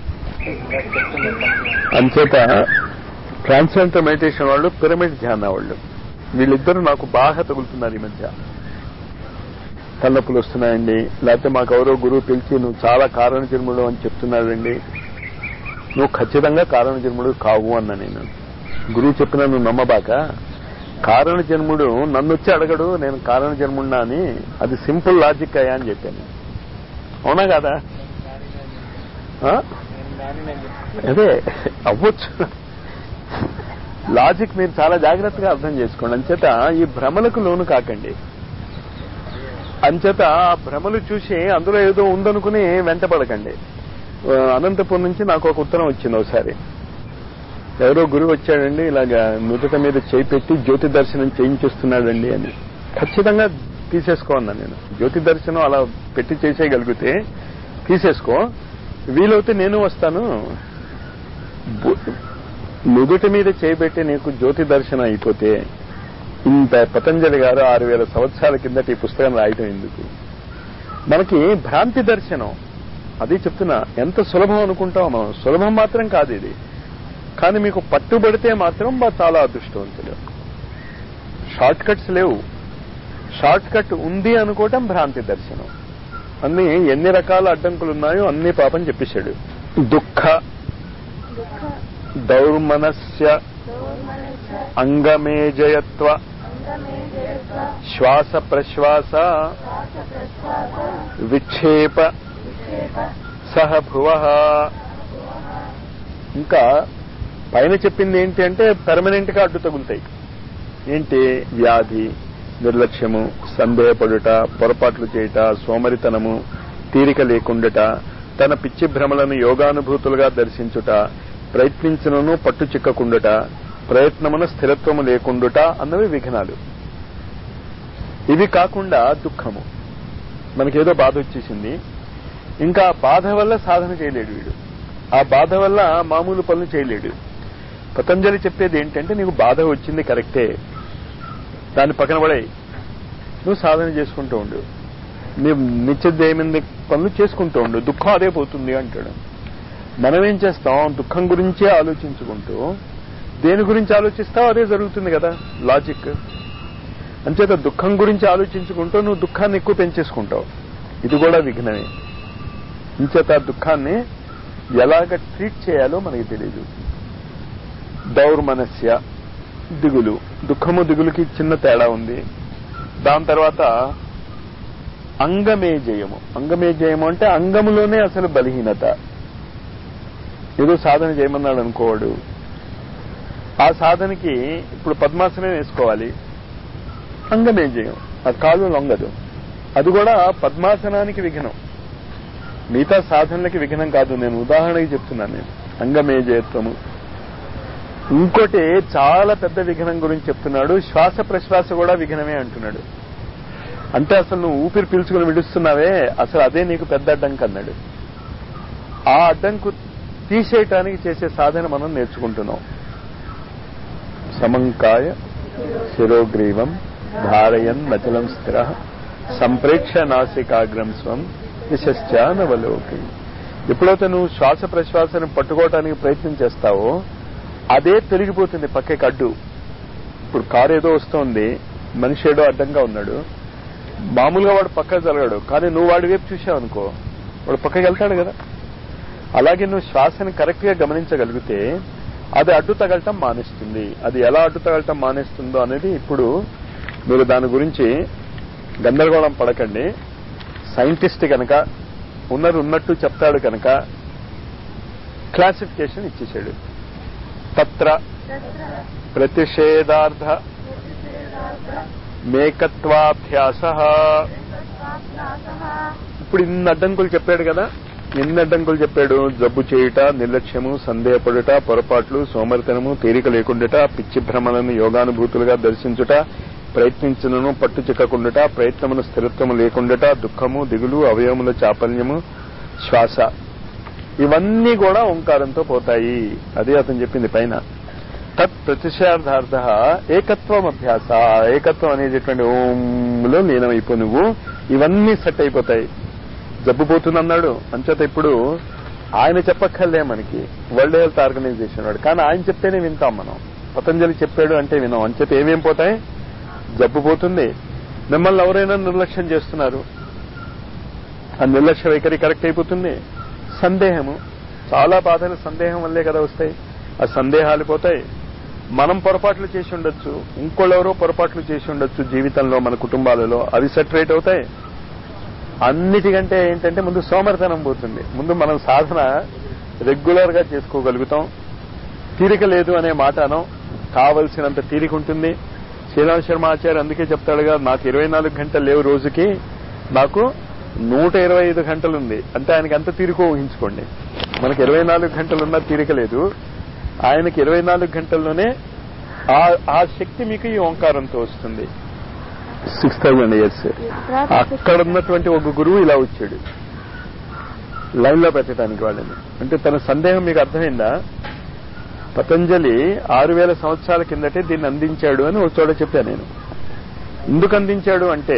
Speaker 1: అంచేత ట్రాన్స్జెంటల్ మెడిటేషన్ వాళ్ళు పిరమిడ్ ధ్యాన వాళ్ళు వీళ్ళిద్దరూ నాకు బాగా తగులుతున్నారు ఈ మధ్య తలనొప్పులు వస్తున్నాయండి లేకపోతే మాకు ఎవరో గురువు పిలిచి నువ్వు చాలా కారణ జన్ముడు అని చెప్తున్నాడండి నువ్వు ఖచ్చితంగా కారణ జన్ముడు కావు అన్నా నేను గురువు చెప్పినా నువ్వు నమ్మబాక కారణ జన్ముడు నన్ను వచ్చి అడగడు నేను కారణ జన్ముడినా అని అది సింపుల్ లాజిక్ అయ్యా అని చెప్పాను అవునా కాదా ఆ? అదే అవ్వచ్చు లాజిక్ మీరు చాలా జాగ్రత్తగా అర్థం చేసుకోండి అంచేత ఈ భ్రమలకు లోను కాకండి అంచేత ఆ భ్రమలు చూసి అందులో ఏదో ఉందనుకుని వెంటపడకండి ఆ, అనంతపురం నుంచి నాకు ఒక ఉత్తరం వచ్చింది ఒకసారి ఎవరో గురువు వచ్చాడండి ఇలాగా నుదుట మీద చేయి పెట్టి జ్యోతి దర్శనం చేయించేస్తున్నాడండి అని ఖచ్చితంగా తీసేసుకో అన్నా నేను జ్యోతి దర్శనం అలా పెట్టి చేసేయగలిగితే తీసేసుకో వీలైతే నేను వస్తాను బు- నుదుటి మీద చేయబెట్టి నీకు జ్యోతి దర్శనం అయిపోతే ఇంత పతంజలి గారు ఆరు వేల సంవత్సరాల కిందట ఈ పుస్తకం రాయటం ఎందుకు మనకి భ్రాంతి దర్శనం అది చెప్తున్నా ఎంత సులభం అనుకుంటాం మనం సులభం మాత్రం కాదు ఇది కానీ మీకు పట్టుబడితే మాత్రం బా చాలా అదృష్టవంతులు షార్ట్ కట్స్ లేవు షార్ట్ కట్ ఉంది అనుకోవటం భ్రాంతి దర్శనం అన్ని ఎన్ని రకాల అడ్డంకులు ఉన్నాయో అన్ని పాపం చెప్పేశాడు దుఃఖ
Speaker 2: దుఃఖ
Speaker 1: దౌర్మనస్య
Speaker 2: దౌర్మనస్య
Speaker 1: అంగమేజయత్వ
Speaker 2: అంగమేజయత్వ
Speaker 1: శ్వాస ప్రశ్వాస
Speaker 2: శ్వాస ప్రశ్వాస
Speaker 1: విక్షేప
Speaker 2: విక్షేప
Speaker 1: సహ భువ ఇంకా పైన చెప్పింది ఏంటి అంటే పెర్మనెంట్ గా అడ్డు తగులుతాయి ఏంటి వ్యాధి నిర్లక్ష్యము సందేహపడుట పొరపాట్లు చేయుట సోమరితనము తీరిక లేకుండుట తన పిచ్చి భ్రమలను యోగానుభూతులుగా దర్శించుట ప్రయత్నించినను పట్టు చిక్కకుండుట ప్రయత్నమున స్థిరత్వము లేకుండుట అన్నవి విఘ్నాలు ఇవి కాకుండా దుఃఖము మనకేదో బాధ వచ్చేసింది ఇంకా ఆ బాధ వల్ల సాధన చేయలేడు వీడు ఆ బాధ వల్ల మామూలు పనులు చేయలేడు పతంజలి చెప్పేది ఏంటంటే నీకు బాధ వచ్చింది కరెక్టే దాన్ని పక్కన పడే నువ్వు సాధన చేసుకుంటూ ఉండు నీ నిత్యదేమింది పనులు చేసుకుంటూ ఉండు దుఃఖం అదే పోతుంది అంటాడు మనం ఏం చేస్తాం దుఃఖం గురించే ఆలోచించుకుంటూ దేని గురించి ఆలోచిస్తావు అదే జరుగుతుంది కదా లాజిక్ అంచేత దుఃఖం గురించి ఆలోచించుకుంటూ నువ్వు దుఃఖాన్ని ఎక్కువ పెంచేసుకుంటావు ఇది కూడా విఘ్నమే ఇంచేత ఆ దుఃఖాన్ని ఎలాగ ట్రీట్ చేయాలో మనకి తెలియదు దౌర్మనస్య దిగులు దుఃఖము దిగులుకి చిన్న తేడా ఉంది దాని తర్వాత అంగమేజయము అంగమేజయము అంటే అంగములోనే అసలు బలహీనత ఏదో సాధన చేయమన్నాడు అనుకోవాడు ఆ సాధనకి ఇప్పుడు పద్మాసనం వేసుకోవాలి అంగమేజయం ఆ కాలు లొంగదు అది కూడా పద్మాసనానికి విఘ్నం మిగతా సాధనలకి విఘ్నం కాదు నేను ఉదాహరణకి చెప్తున్నాను నేను అంగమేజయత్వము ఇంకోటి చాలా పెద్ద విఘ్నం గురించి చెప్తున్నాడు శ్వాస ప్రశ్వాస కూడా విఘ్నమే అంటున్నాడు అంటే అసలు నువ్వు ఊపిరి పీల్చుకుని విడుస్తున్నావే అసలు అదే నీకు పెద్ద అడ్డంకి అన్నాడు ఆ అడ్డంకు తీసేయటానికి చేసే సాధన మనం నేర్చుకుంటున్నాం సమంకాయ శిరోగ్రీవం ధారయన్ మచలం స్థిర సంప్రేక్ష నాసికాగ్రం స్వం నిశ్చానవలోకి ఎప్పుడైతే నువ్వు శ్వాస ప్రశ్వాసను పట్టుకోవటానికి ప్రయత్నం చేస్తావో అదే తొలగిపోతుంది పక్కకి అడ్డు ఇప్పుడు కారు ఏదో వస్తోంది మనిషి ఏదో అడ్డంగా ఉన్నాడు మామూలుగా వాడు పక్కకు జరగడు కానీ నువ్వు వాడి వైపు చూసావు అనుకో వాడు పక్కకి వెళ్తాడు కదా అలాగే నువ్వు శ్వాసని కరెక్ట్ గా గమనించగలిగితే అది అడ్డు తగలటం మానేస్తుంది అది ఎలా అడ్డు తగలటం మానేస్తుందో అనేది ఇప్పుడు మీరు దాని గురించి గందరగోళం పడకండి సైంటిస్ట్ కనుక ఉన్నది ఉన్నట్టు చెప్తాడు కనుక క్లాసిఫికేషన్ ఇచ్చేసాడు తత్ర
Speaker 2: తత్ర
Speaker 1: ప్రతిషేధార్థ
Speaker 2: ప్రతిషేధార్థ
Speaker 1: మేకత్వాభ్యాస
Speaker 2: స్వాభ్యాసః
Speaker 1: ఇప్పుడు ఇన్ని అడ్డంకులు చెప్పాడు కదా ఎన్ని అడ్డంకులు చెప్పాడు జబ్బు చేయుట నిర్లక్ష్యము సందేహపడుట పొరపాట్లు సోమరితనము తీరిక లేకుండుట పిచ్చి భ్రమలను యోగానుభూతులుగా దర్శించుట ప్రయత్నించను పట్టు చిక్కకుండుట ప్రయత్నమును స్థిరత్వము లేకుండుట దుఃఖము దిగులు అవయవముల చాపల్యము శ్వాస ఇవన్నీ కూడా ఓంకారంతో పోతాయి అదే అతను చెప్పింది పైన తత్ ప్రతిషార్థార్థ ఏకత్వం అభ్యాస ఆ ఏకత్వం అనేటటువంటి ఓంలో లీనమైపో నువ్వు ఇవన్నీ సెట్ అయిపోతాయి జబ్బు పోతుందన్నాడు అంచేత ఇప్పుడు ఆయన చెప్పక్కర్లే మనకి వరల్డ్ హెల్త్ ఆర్గనైజేషన్ వాడు కానీ ఆయన చెప్తేనే వింటాం మనం పతంజలి చెప్పాడు అంటే వినాం అంచేత ఏమేం పోతాయి జబ్బు పోతుంది మిమ్మల్ని ఎవరైనా నిర్లక్ష్యం చేస్తున్నారు ఆ నిర్లక్ష్య వైఖరి కరెక్ట్ అయిపోతుంది సందేహము చాలా బాధలు సందేహం వల్లే కదా వస్తాయి ఆ సందేహాలు పోతాయి మనం పొరపాట్లు చేసి ఉండొచ్చు ఇంకోళ్ళెవరో పొరపాట్లు చేసి ఉండొచ్చు జీవితంలో మన కుటుంబాలలో అవి సెటరేట్ అవుతాయి అన్నిటికంటే ఏంటంటే ముందు సోమరితనం పోతుంది ముందు మనం సాధన రెగ్యులర్ గా చేసుకోగలుగుతాం తీరిక లేదు అనే మాట అనం కావలసినంత తీరిక ఉంటుంది శ్రీరామ్ శర్మ ఆచార్య అందుకే చెప్తాడుగా నాకు ఇరవై నాలుగు గంటలు లేవు రోజుకి నాకు నూట ఇరవై ఐదు గంటలు ఉంది అంటే ఆయనకి ఎంత తీరికో ఊహించుకోండి మనకి ఇరవై నాలుగు గంటలు ఉన్నా తీరిక లేదు ఆయనకి ఇరవై నాలుగు గంటల్లోనే ఆ ఆ శక్తి మీకు ఈ ఓంకారంతో వస్తుంది సిక్స్ థౌజండ్ ఇయర్స్ అక్కడ ఉన్నటువంటి ఒక గురువు ఇలా వచ్చాడు లైన్ లో పెట్టడానికి వాళ్ళని అంటే తన సందేహం మీకు అర్థమైందా పతంజలి ఆరు వేల సంవత్సరాల కిందటే దీన్ని అందించాడు అని ఒక చోట చెప్పాను నేను ఎందుకు అందించాడు అంటే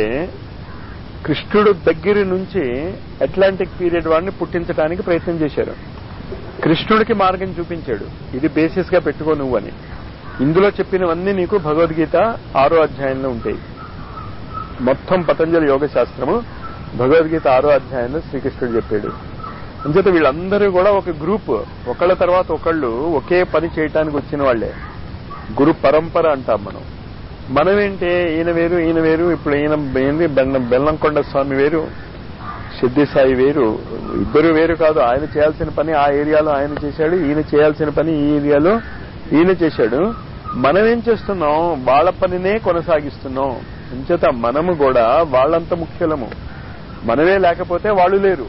Speaker 1: కృష్ణుడు దగ్గర నుంచి అట్లాంటిక్ పీరియడ్ వాడిని పుట్టించడానికి ప్రయత్నం చేశారు కృష్ణుడికి మార్గం చూపించాడు ఇది బేసిస్ గా పెట్టుకో నువ్వు అని ఇందులో చెప్పినవన్నీ నీకు భగవద్గీత ఆరో అధ్యాయంలో ఉంటాయి మొత్తం పతంజలి యోగ శాస్త్రము భగవద్గీత ఆరో అధ్యాయంలో శ్రీకృష్ణుడు చెప్పాడు అంచేత వీళ్ళందరూ కూడా ఒక గ్రూప్ ఒకళ్ళ తర్వాత ఒకళ్ళు ఒకే పని చేయటానికి వచ్చిన వాళ్లే గురు పరంపర అంటాం మనం మనమేంటే ఈయన వేరు ఈయన వేరు ఇప్పుడు ఈయన ఏంది బెల్లం బెల్లంకొండ స్వామి వేరు సిద్ధి సాయి వేరు ఇద్దరు వేరు కాదు ఆయన చేయాల్సిన పని ఆ ఏరియాలో ఆయన చేశాడు ఈయన చేయాల్సిన పని ఈ ఏరియాలో ఈయన చేశాడు మనం ఏం చేస్తున్నాం వాళ్ళ పనినే కొనసాగిస్తున్నాం అంచేత మనము కూడా వాళ్ళంత ముఖ్యులము మనమే లేకపోతే వాళ్ళు లేరు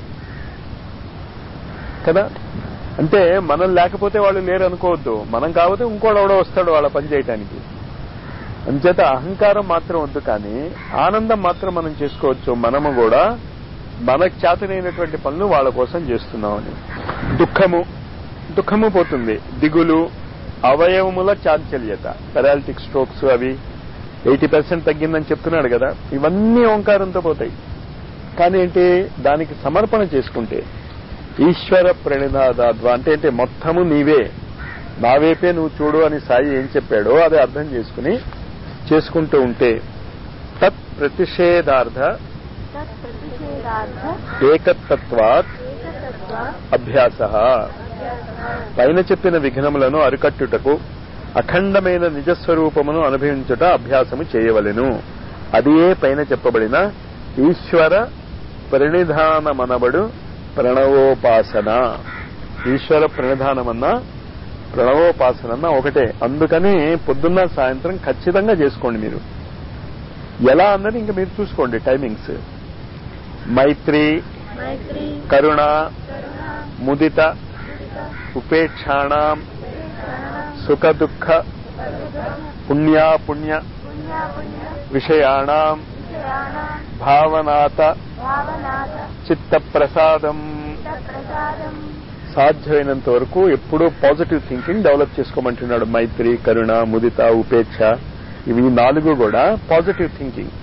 Speaker 1: కదా అంటే మనం లేకపోతే వాళ్ళు లేరు అనుకోవద్దు మనం కాకపోతే ఇంకోటి ఎవడో వస్తాడు వాళ్ళ పని చేయటానికి అంచేత అహంకారం మాత్రం వద్దు కానీ ఆనందం మాత్రం మనం చేసుకోవచ్చు మనము కూడా మనకు చేతనైనటువంటి పనులు వాళ్ళ కోసం చేస్తున్నామని దుఃఖము దుఃఖము పోతుంది దిగులు అవయవముల చాంచల్యత పెరాలిటిక్ స్ట్రోక్స్ అవి ఎయిటీ పర్సెంట్ తగ్గిందని చెప్తున్నాడు కదా ఇవన్నీ ఓంకారంతో పోతాయి కానీ ఏంటి దానికి సమర్పణ చేసుకుంటే ఈశ్వర ప్రణినాదాద్వ అంటే ఏంటి మొత్తము నీవే నా వైపే నువ్వు చూడు అని సాయి ఏం చెప్పాడో అది అర్థం చేసుకుని చేసుకుంటూ ఉంటే తత్ ప్రతిషేధార్థ
Speaker 2: తత్ప్రతిషేధార్థ
Speaker 1: ఏకతత్వాత్
Speaker 2: ఏకతత్వ
Speaker 1: అభ్యాస పైన చెప్పిన విఘ్నములను అరికట్టుటకు అఖండమైన నిజస్వరూపమును అనుభవించుట అభ్యాసము చేయవలెను అదియే పైన చెప్పబడిన ఈశ్వర ప్రణిధానమనబడు ప్రణవోపాసన ఈశ్వర ప్రణిధానమన్న ప్రణవోపాసన ఒకటే అందుకని పొద్దున్న సాయంత్రం ఖచ్చితంగా చేసుకోండి మీరు ఎలా అన్నది ఇంకా మీరు చూసుకోండి టైమింగ్స్ మైత్రి
Speaker 2: మైత్రి
Speaker 1: కరుణ
Speaker 2: కరుణ
Speaker 1: ముదిత ఉపేక్షాణం సుఖ దుఃఖ పుణ్యా పుణ్య
Speaker 2: పుణ్య పుణ్య
Speaker 1: విషయాణం
Speaker 2: విషయాణం
Speaker 1: భావనాత
Speaker 2: భావనాథ
Speaker 1: చిత్త ప్రసాదం
Speaker 2: ప్రసాదం
Speaker 1: సాధ్యమైనంత వరకు ఎప్పుడూ పాజిటివ్ థింకింగ్ డెవలప్ చేసుకోమంటున్నాడు మైత్రి కరుణ ముదిత ఉపేక్ష ఇవి ఈ నాలుగు కూడా పాజిటివ్ థింకింగ్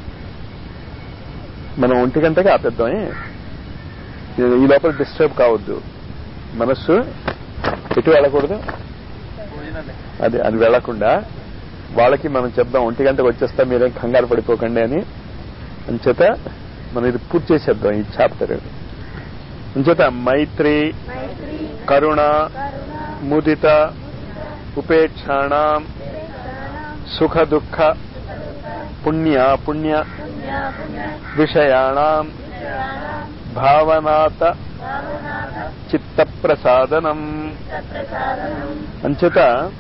Speaker 1: మనం ఒంటి గంటగా ఆపేద్దామే ఈ- ఈ లోపల డిస్టర్బ్ కావద్దు మనస్సు ఎటు వెళ్ళకూడదు అది అది వెళ్లకుండా వాళ్ళకి మనం చెప్దాం ఒంటి గంటకు వచ్చేస్తాం మీరేం కంగారు పడిపోకండి అని అంచేత మనం ఇది పూర్తి చేసేద్దాం ఈ చాప్టర్ అంచేత మైత్రి
Speaker 2: మైత్రి
Speaker 1: కరుణ
Speaker 2: కరుణ
Speaker 1: ముదిత ఉపేక్షాణం
Speaker 2: విషయాణం
Speaker 1: సుఖ దుఃఖ పుణ్య పుణ్య
Speaker 2: పుణ్య పుణ్య
Speaker 1: విషయాణం
Speaker 2: విషయాణం
Speaker 1: భావనాత
Speaker 2: భావనాథ
Speaker 1: చిత్త ప్రసాదనం
Speaker 2: ప్రసాదం
Speaker 1: అంచేత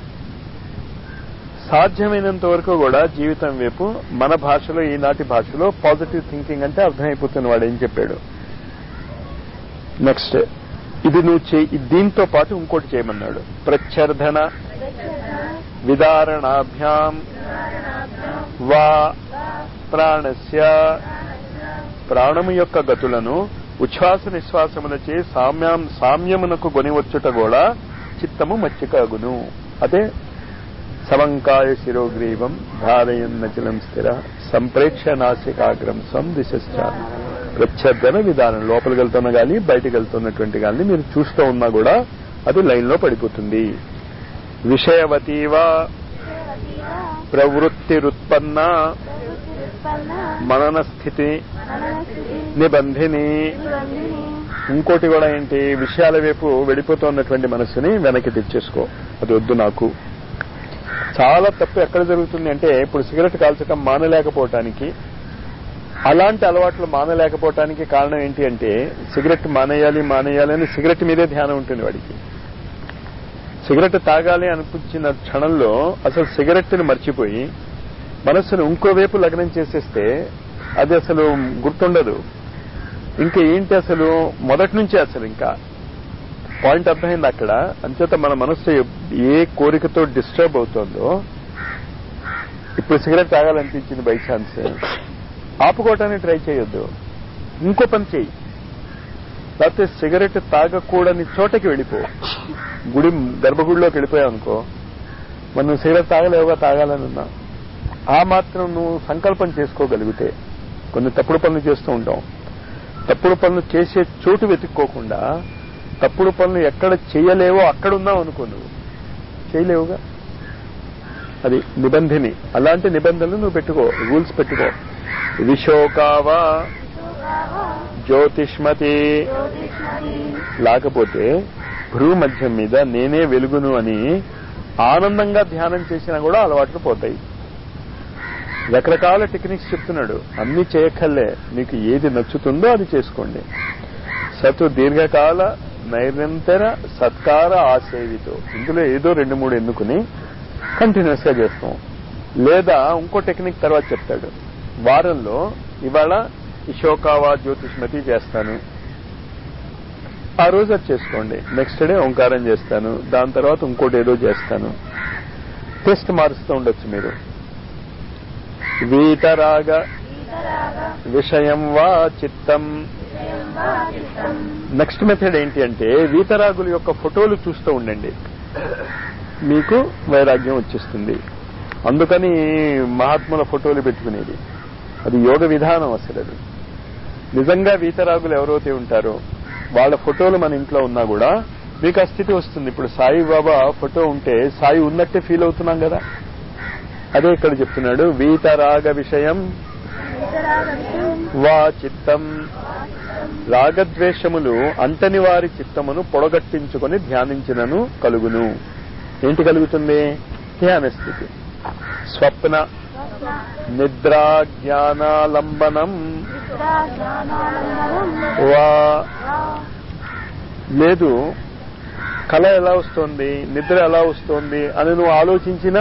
Speaker 1: సాధ్యమైనంత వరకు కూడా జీవితం వైపు మన భాషలో ఈనాటి భాషలో పాజిటివ్ థింకింగ్ అంటే అర్థమైపోతుంది వాడు ఏం చెప్పాడు నెక్స్ట్ ఇది నువ్వు చేయి దీంతో పాటు ఇంకోటి చేయమన్నాడు ప్రత్యర్థన విదారణాభ్యాం వా ప్రాణస్య ప్రాణము యొక్క గతులను ఉచ్ఛ్వాస నిశ్వాసములచే సామ్యం సామ్యమునకు గొనివచ్చుట కూడా చిత్తము మచ్చికగును అదే సవంకాయ శిరోగ్రీవం ధారయన్నచలం స్థిర సంప్రేక్ష నాసికాగ్రం స్వం దిశశ్చ ప్రత్యర్థన విధానం లోపలికి వెళ్తున్న గాలి బయటకు వెళ్తున్నటువంటి గాలిని మీరు చూస్తూ ఉన్నా కూడా అది లైన్ లో పడిపోతుంది విషయవతీవా ప్రవృత్తిరుత్పన్న
Speaker 2: ప్రవృత్తిరుత్పన్న
Speaker 1: మనన స్థితి
Speaker 2: మనస్థితి
Speaker 1: నిబంధిని
Speaker 2: నిబంధిని
Speaker 1: ఇంకోటి కూడా ఏంటి విషయాల వైపు వెళ్ళిపోతున్నటువంటి మనస్సుని వెనక్కి తెచ్చేసుకో అది వద్దు నాకు చాలా తప్పు ఎక్కడ జరుగుతుంది అంటే ఇప్పుడు సిగరెట్ కాల్చడం మానలేకపోవటానికి అలాంటి అలవాట్లు మానలేకపోవటానికి కారణం ఏంటి అంటే సిగరెట్ మానేయాలి మానేయాలి అని సిగరెట్ మీదే ధ్యానం ఉంటుంది వాడికి సిగరెట్ తాగాలి అనిపించిన క్షణంలో అసలు సిగరెట్ ని మర్చిపోయి మనస్సును ఇంకోవైపు లగ్నం చేసేస్తే అది అసలు గుర్తుండదు ఇంకా ఏంటి అసలు మొదటి నుంచే అసలు ఇంకా పాయింట్ అర్థమైంది అక్కడ అంచేత మన మనస్సు ఏ కోరికతో డిస్టర్బ్ అవుతుందో ఇప్పుడు సిగరెట్ తాగాలనిపించింది బై ఛాన్స్ ఆపుకోవటానికి ట్రై చేయొద్దు ఇంకో పని చెయ్యి లేకపోతే సిగరెట్ తాగకూడని చోటకి వెళ్ళిపో గుడి గర్భగుడిలోకి వెళ్ళిపోయావు అనుకో మరి నువ్వు సిగరెట్ తాగలేవుగా తాగాలని ఉన్నా ఆ మాత్రం నువ్వు సంకల్పం చేసుకోగలిగితే కొన్ని తప్పుడు పనులు చేస్తూ ఉంటాం తప్పుడు పనులు చేసే చోటు వెతుక్కోకుండా తప్పుడు పనులు ఎక్కడ చేయలేవో అక్కడ ఉన్నావు అనుకో నువ్వు చేయలేవుగా అది నిబంధిని అలాంటి నిబంధనలు నువ్వు పెట్టుకో రూల్స్ పెట్టుకో విశోకావా జ్యోతిష్మతి లేకపోతే భ్రూ మధ్యం మీద నేనే వెలుగును అని ఆనందంగా ధ్యానం చేసినా కూడా అలవాట్లు పోతాయి రకరకాల టెక్నిక్స్ చెప్తున్నాడు అన్ని చేయక్కర్లే మీకు ఏది నచ్చుతుందో అది చేసుకోండి సతు దీర్ఘకాల నైరంతర సత్కార ఆసేవితో ఇందులో ఏదో రెండు మూడు ఎన్నుకుని కంటిన్యూస్ గా చేస్తాం లేదా ఇంకో టెక్నిక్ తర్వాత చెప్తాడు వారంలో ఇవాళ ఇషోకావా జ్యోతిష్మతి చేస్తాను ఆ రోజు అది చేసుకోండి నెక్స్ట్ డే ఓంకారం చేస్తాను దాని తర్వాత ఇంకోటి ఏదో చేస్తాను టెస్ట్ మారుస్తూ ఉండొచ్చు మీరు వీతరాగ విషయం వా చిత్తం నెక్స్ట్ మెథడ్ ఏంటి అంటే వీతరాగుల యొక్క ఫోటోలు చూస్తూ ఉండండి మీకు వైరాగ్యం వచ్చేస్తుంది అందుకని మహాత్ముల ఫోటోలు పెట్టుకునేది అది యోగ విధానం అసలు అది నిజంగా వీతరాగులు ఎవరైతే ఉంటారో వాళ్ళ ఫోటోలు మన ఇంట్లో ఉన్నా కూడా మీకు ఆ స్థితి వస్తుంది ఇప్పుడు సాయి బాబా ఫోటో ఉంటే సాయి ఉన్నట్టే ఫీల్ అవుతున్నాం కదా అదే ఇక్కడ చెప్తున్నాడు వీతరాగ విషయం వా చిత్తం రాగద్వేషములు అంటని వారి చిత్తమును పొడగట్టించుకొని ధ్యానించినను కలుగును ఏంటి కలుగుతుంది ధ్యాన స్థితి స్వప్న నిద్రా జ్ఞానాలంబనం వా లేదు కళ ఎలా వస్తోంది నిద్ర ఎలా వస్తోంది అని నువ్వు ఆలోచించినా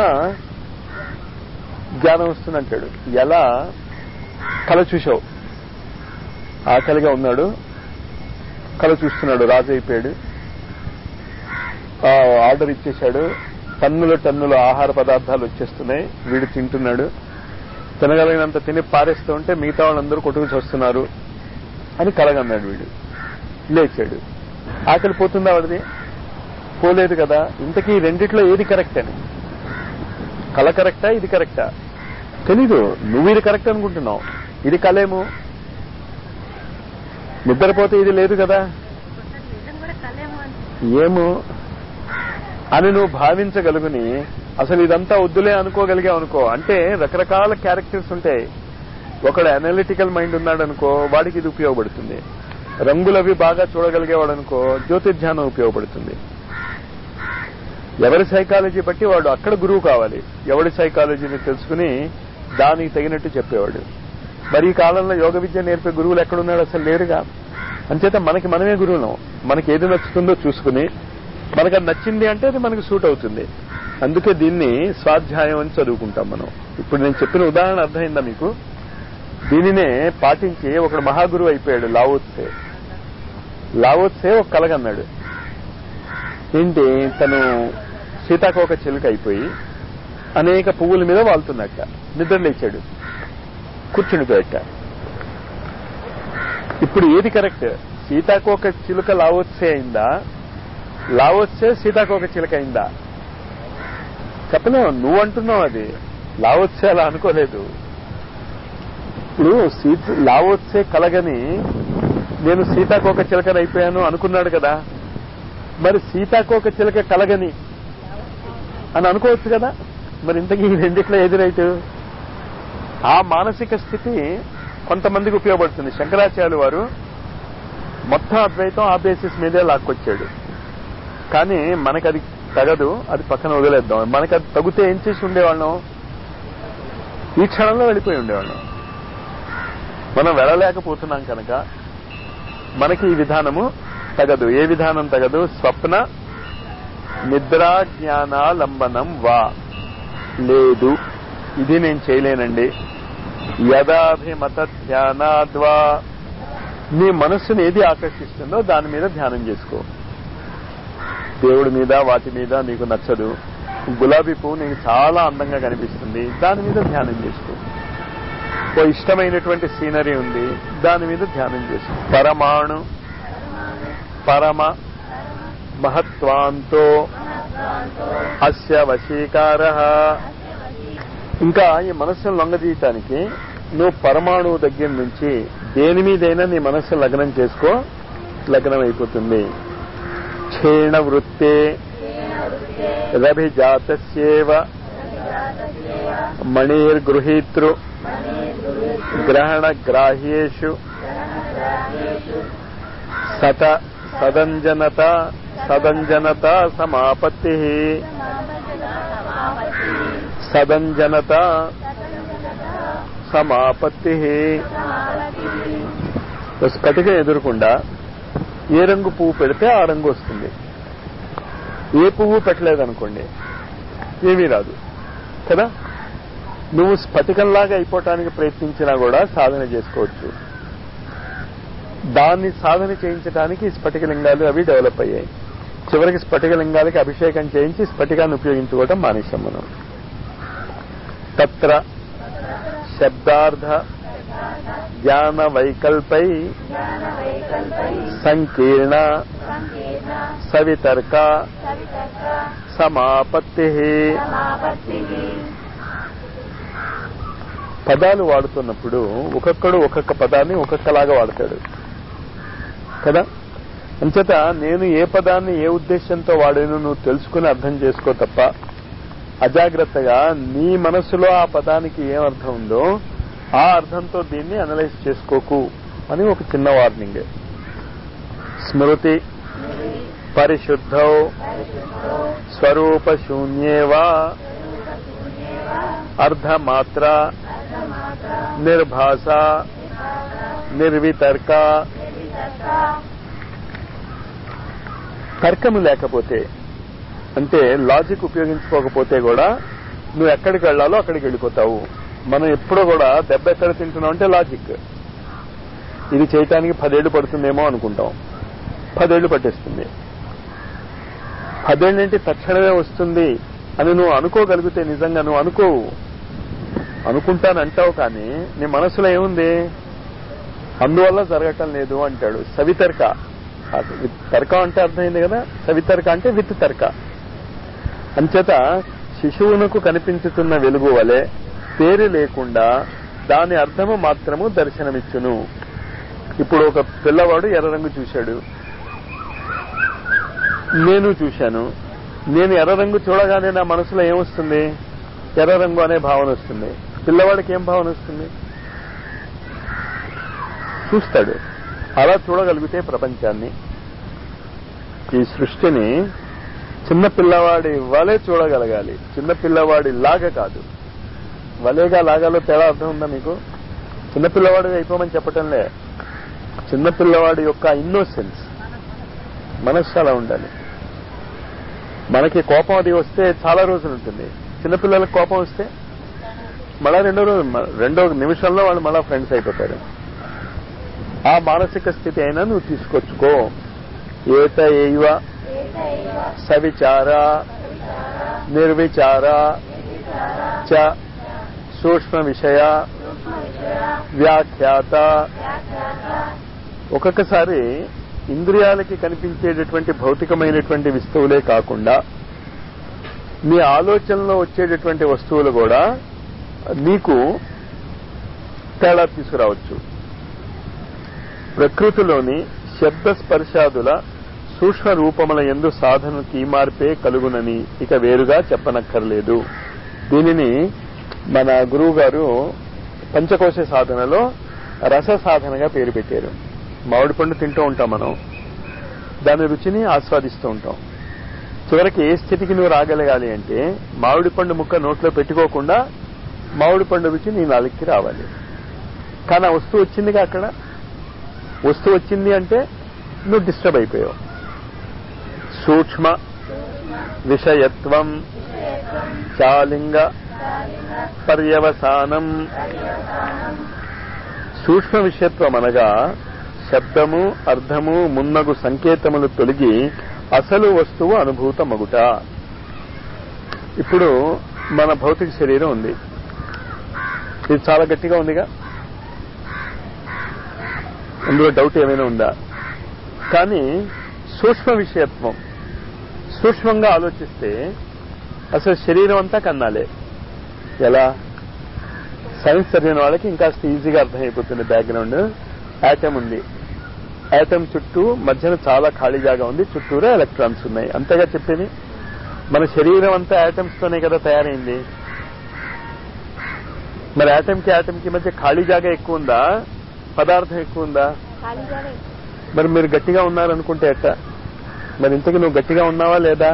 Speaker 1: జ్ఞానం వస్తుంది అంటాడు ఎలా కళ చూసావు ఆకలిగా ఉన్నాడు కళ చూస్తున్నాడు రాజు అయిపోయాడు ఆర్డర్ ఇచ్చేశాడు టన్నుల టన్నుల ఆహార పదార్థాలు వచ్చేస్తున్నాయి వీడు తింటున్నాడు తినగలిగినంత తిని పారేస్తూ ఉంటే మిగతా వాళ్ళందరూ కొట్టుకు వస్తున్నారు అని కలగన్నాడు వీడు లేచాడు ఆకలి పోతుందా వాడిది పోలేదు కదా ఇంతకీ ఈ రెండిట్లో ఏది కరెక్ట్ అని కళ కరెక్టా ఇది కరెక్టా తెలీదు నువ్వు ఇది కరెక్ట్ అనుకుంటున్నావు ఇది కలేము నిద్రపోతే ఇది లేదు కదా ఏమో అని నువ్వు భావించగలుగుని అసలు ఇదంతా వద్దులే అనుకోగలిగావు అనుకో అంటే రకరకాల క్యారెక్టర్స్ ఉంటాయి ఒకడు అనలిటికల్ మైండ్ ఉన్నాడు అనుకో వాడికి ఇది ఉపయోగపడుతుంది రంగులవి బాగా చూడగలిగేవాడు అనుకో జ్యోతిర్ధ్యానం ఉపయోగపడుతుంది ఎవరి సైకాలజీ బట్టి వాడు అక్కడ గురువు కావాలి ఎవడి సైకాలజీని తెలుసుకుని దానికి తగినట్టు చెప్పేవాడు మరి ఈ కాలంలో యోగ విద్య నేర్పే గురువులు ఎక్కడున్నాడు అసలు లేరుగా అంచేత మనకి మనమే గురువులం మనకి ఏది నచ్చుతుందో చూసుకుని మనకు అది నచ్చింది అంటే అది మనకు సూట్ అవుతుంది అందుకే దీన్ని స్వాధ్యాయం అని చదువుకుంటాం మనం ఇప్పుడు నేను చెప్పిన ఉదాహరణ అర్థమైందా మీకు దీనినే పాటించి ఒకడు మహాగురువు అయిపోయాడు లావోత్సే లావోత్సే ఒక కలగన్నాడు ఏంటి తను సీతాకోక చిలుక అయిపోయి అనేక పువ్వుల మీద వాళ్తున్నట్ట నిద్ర లేచాడు కూర్చుండిపోయట ఇప్పుడు ఏది కరెక్ట్ సీతాకోక చిలుక లావోత్సే అయిందా లావోత్సే సీతాకోక చిలుక అయిందా చెప్పలేము నువ్వు అంటున్నావు అది లావోత్సే అలా అనుకోలేదు ఇప్పుడు సీత లావోత్సే కలగని నేను సీతాకోక చిలకని అయిపోయాను అనుకున్నాడు కదా మరి సీతాకోక చిలక కలగని అని అనుకోవచ్చు కదా మరి ఇంతకీ ఈ రెండిట్లో ఏది రైతు ఆ మానసిక స్థితి కొంతమందికి ఉపయోగపడుతుంది శంకరాచార్యులు వారు మొత్తం అద్వైతం ఆ బేసిస్ మీదే లాక్కొచ్చాడు కానీ మనకి అది తగదు అది పక్కన వదిలేద్దాం మనకి అది తగితే ఏం చేసి ఉండేవాళ్ళం ఈ క్షణంలో వెళ్ళిపోయి ఉండేవాళ్ళం మనం వెళ్ళలేకపోతున్నాం కనుక మనకి ఈ విధానము తగదు ఏ విధానం తగదు స్వప్న నిద్రా జ్ఞానాలంబనం వా లేదు ఇది నేను చేయలేనండి యదాభిమత ధ్యానాద్వా నీ మనస్సుని ఏది ఆకర్షిస్తుందో దాని మీద ధ్యానం చేసుకో దేవుడి మీద వాటి మీద నీకు నచ్చదు గులాబీ పువ్వు నీకు చాలా అందంగా కనిపిస్తుంది దాని మీద ధ్యానం చేసుకో ఓ ఇష్టమైనటువంటి సీనరీ ఉంది దాని మీద ధ్యానం చేసుకో పరమాణు పరమ మహత్వాంతో అస్య వశీకార ఇంకా ఈ మనస్సును లొంగదీయటానికి నువ్వు పరమాణువు దగ్గర నుంచి దేని మీదైనా నీ మనస్సు లగ్నం చేసుకో లగ్నం అయిపోతుంది క్షీణ వృత్తే రభిజాతస్యేవ మణిర్గృహీతృ గ్రహణ గ్రాహ్యేషు సత సదంజనత సదంజనత సమాపత్తి సదంజనత సమాపత్తి స్ఫటికం ఎదురకుండా ఏ రంగు పువ్వు పెడితే ఆ రంగు వస్తుంది ఏ పువ్వు పెట్టలేదనుకోండి ఏమీ రాదు కదా నువ్వు స్ఫటికంలాగా అయిపోవటానికి ప్రయత్నించినా కూడా సాధన చేసుకోవచ్చు దాన్ని సాధన చేయించడానికి స్ఫటిక లింగాలు అవి డెవలప్ అయ్యాయి చివరికి స్ఫటిక లింగాలకి అభిషేకం చేయించి స్ఫటికాన్ని ఉపయోగించుకోవటం మానేశాం మనం తత్ర శబ్దార్థ జ్ఞాన వైకల్పై సంకీర్ణ సవితర్క సమాపత్తి పదాలు వాడుతున్నప్పుడు ఒక్కొక్కడు ఒక్కొక్క పదాన్ని ఒక్కొక్కలాగా వాడతాడు కదా అంచేత నేను ఏ పదాన్ని ఏ ఉద్దేశంతో వాడాను నువ్వు తెలుసుకుని అర్థం చేసుకో తప్ప అజాగ్రత్తగా నీ మనసులో ఆ పదానికి ఏం అర్థం ఉందో ఆ అర్థంతో దీన్ని అనలైజ్ చేసుకోకు అని ఒక చిన్న వార్నింగ్ స్మృతి పరిశుద్ధౌ స్వరూప శూన్యేవా అర్ధమాత్ర నిర్భాస నిర్వితర్క తర్కము లేకపోతే అంటే లాజిక్ ఉపయోగించుకోకపోతే కూడా నువ్వు ఎక్కడికి వెళ్ళాలో అక్కడికి వెళ్ళిపోతావు మనం ఎప్పుడూ కూడా దెబ్బ ఎక్కడ తింటున్నాం అంటే లాజిక్ ఇది చేయటానికి పదేళ్లు పడుతుందేమో అనుకుంటాం పదేళ్లు పట్టేస్తుంది పదేళ్ళంటే తక్షణమే వస్తుంది అని నువ్వు అనుకోగలిగితే నిజంగా నువ్వు అనుకోవు అనుకుంటానంటావు కానీ నీ మనసులో ఏముంది అందువల్ల జరగటం లేదు అంటాడు సవితర్క తర్క అంటే అర్థమైంది కదా సవితర్క అంటే విత్ తర్క అంచేత శిశువునకు కనిపించుతున్న వెలుగు వలె పేరు లేకుండా దాని అర్థము మాత్రము దర్శనమిచ్చును ఇప్పుడు ఒక పిల్లవాడు ఎర్ర రంగు చూశాడు నేను చూశాను నేను ఎర్ర రంగు చూడగానే నా మనసులో ఏమొస్తుంది ఎర్ర రంగు అనే భావన వస్తుంది పిల్లవాడికి ఏం భావన వస్తుంది చూస్తాడు అలా చూడగలిగితే ప్రపంచాన్ని ఈ సృష్టిని చిన్న పిల్లవాడి వలె చూడగలగాలి చిన్న పిల్లవాడి లాగా కాదు వలేగా లాగాలో తేడా అర్థం ఉందా మీకు చిన్న పిల్లవాడిగా అయిపోమని చెప్పటంలే చిన్న పిల్లవాడి యొక్క ఇన్నోసెన్స్ మనస్సు అలా ఉండాలి మనకి కోపం అది వస్తే చాలా రోజులు ఉంటుంది చిన్నపిల్లలకు కోపం వస్తే మళ్ళా రెండో రోజు రెండో నిమిషంలో వాళ్ళు మళ్ళా ఫ్రెండ్స్ అయిపోతారు ఆ మానసిక స్థితి అయినా నువ్వు తీసుకొచ్చుకో ఏత ఏవ సవిచార నిర్విచార చ సూక్ష్మ విషయ వ్యాఖ్యాత ఒక్కొక్కసారి ఇంద్రియాలకి కనిపించేటటువంటి భౌతికమైనటువంటి వస్తువులే కాకుండా నీ ఆలోచనలో వచ్చేటటువంటి వస్తువులు కూడా నీకు తేడా తీసుకురావచ్చు ప్రకృతిలోని శబ్ద స్పర్శాదుల సూక్ష్మ రూపముల ఎందు సాధనకి మార్పే కలుగునని ఇక వేరుగా చెప్పనక్కర్లేదు దీనిని మన గురువు గారు పంచకోశ సాధనలో రస సాధనగా పేరు పెట్టారు మామిడి పండు తింటూ ఉంటాం మనం దాని రుచిని ఆస్వాదిస్తూ ఉంటాం చివరికి ఏ స్థితికి నువ్వు రాగలగాలి అంటే మామిడి పండు ముక్క నోట్లో పెట్టుకోకుండా మామిడి పండు రుచి నీ నాలుగుకి రావాలి కానీ ఆ వస్తువు వచ్చిందిగా అక్కడ వస్తువు వచ్చింది అంటే నువ్వు డిస్టర్బ్ అయిపోయావు సూక్ష్మ విషయత్వం చాలింగ పర్యవసానం సూక్ష్మ విషయత్వం అనగా శబ్దము అర్థము మున్నగు సంకేతములు తొలగి అసలు వస్తువు అనుభూతమగుట ఇప్పుడు మన భౌతిక శరీరం ఉంది ఇది చాలా గట్టిగా ఉందిగా అందులో డౌట్ ఏమైనా ఉందా కానీ సూక్ష్మ విషయత్వం సూక్ష్మంగా ఆలోచిస్తే అసలు శరీరం అంతా కన్నాలే ఎలా సైన్స్ చదివిన వాళ్ళకి ఇంకాస్త ఈజీగా అర్థమైపోతుంది బ్యాక్గ్రౌండ్ యాటమ్ ఉంది యాటమ్ చుట్టూ మధ్యన చాలా ఖాళీ జాగా ఉంది చుట్టూరా ఎలక్ట్రాన్స్ ఉన్నాయి అంతేగా చెప్పేది మన శరీరం అంతా యాటమ్స్ తోనే కదా తయారైంది మరి యాటమ్ కి యాటమ్ కి మధ్య ఖాళీ జాగా ఎక్కువ ఉందా పదార్థం ఎక్కువ ఉందా
Speaker 2: ఖాళీగానే
Speaker 1: మరి మీరు గట్టిగా ఉన్నారనుకుంటే ఎట్ట మరి ఇంతకు నువ్వు గట్టిగా ఉన్నావా లేదా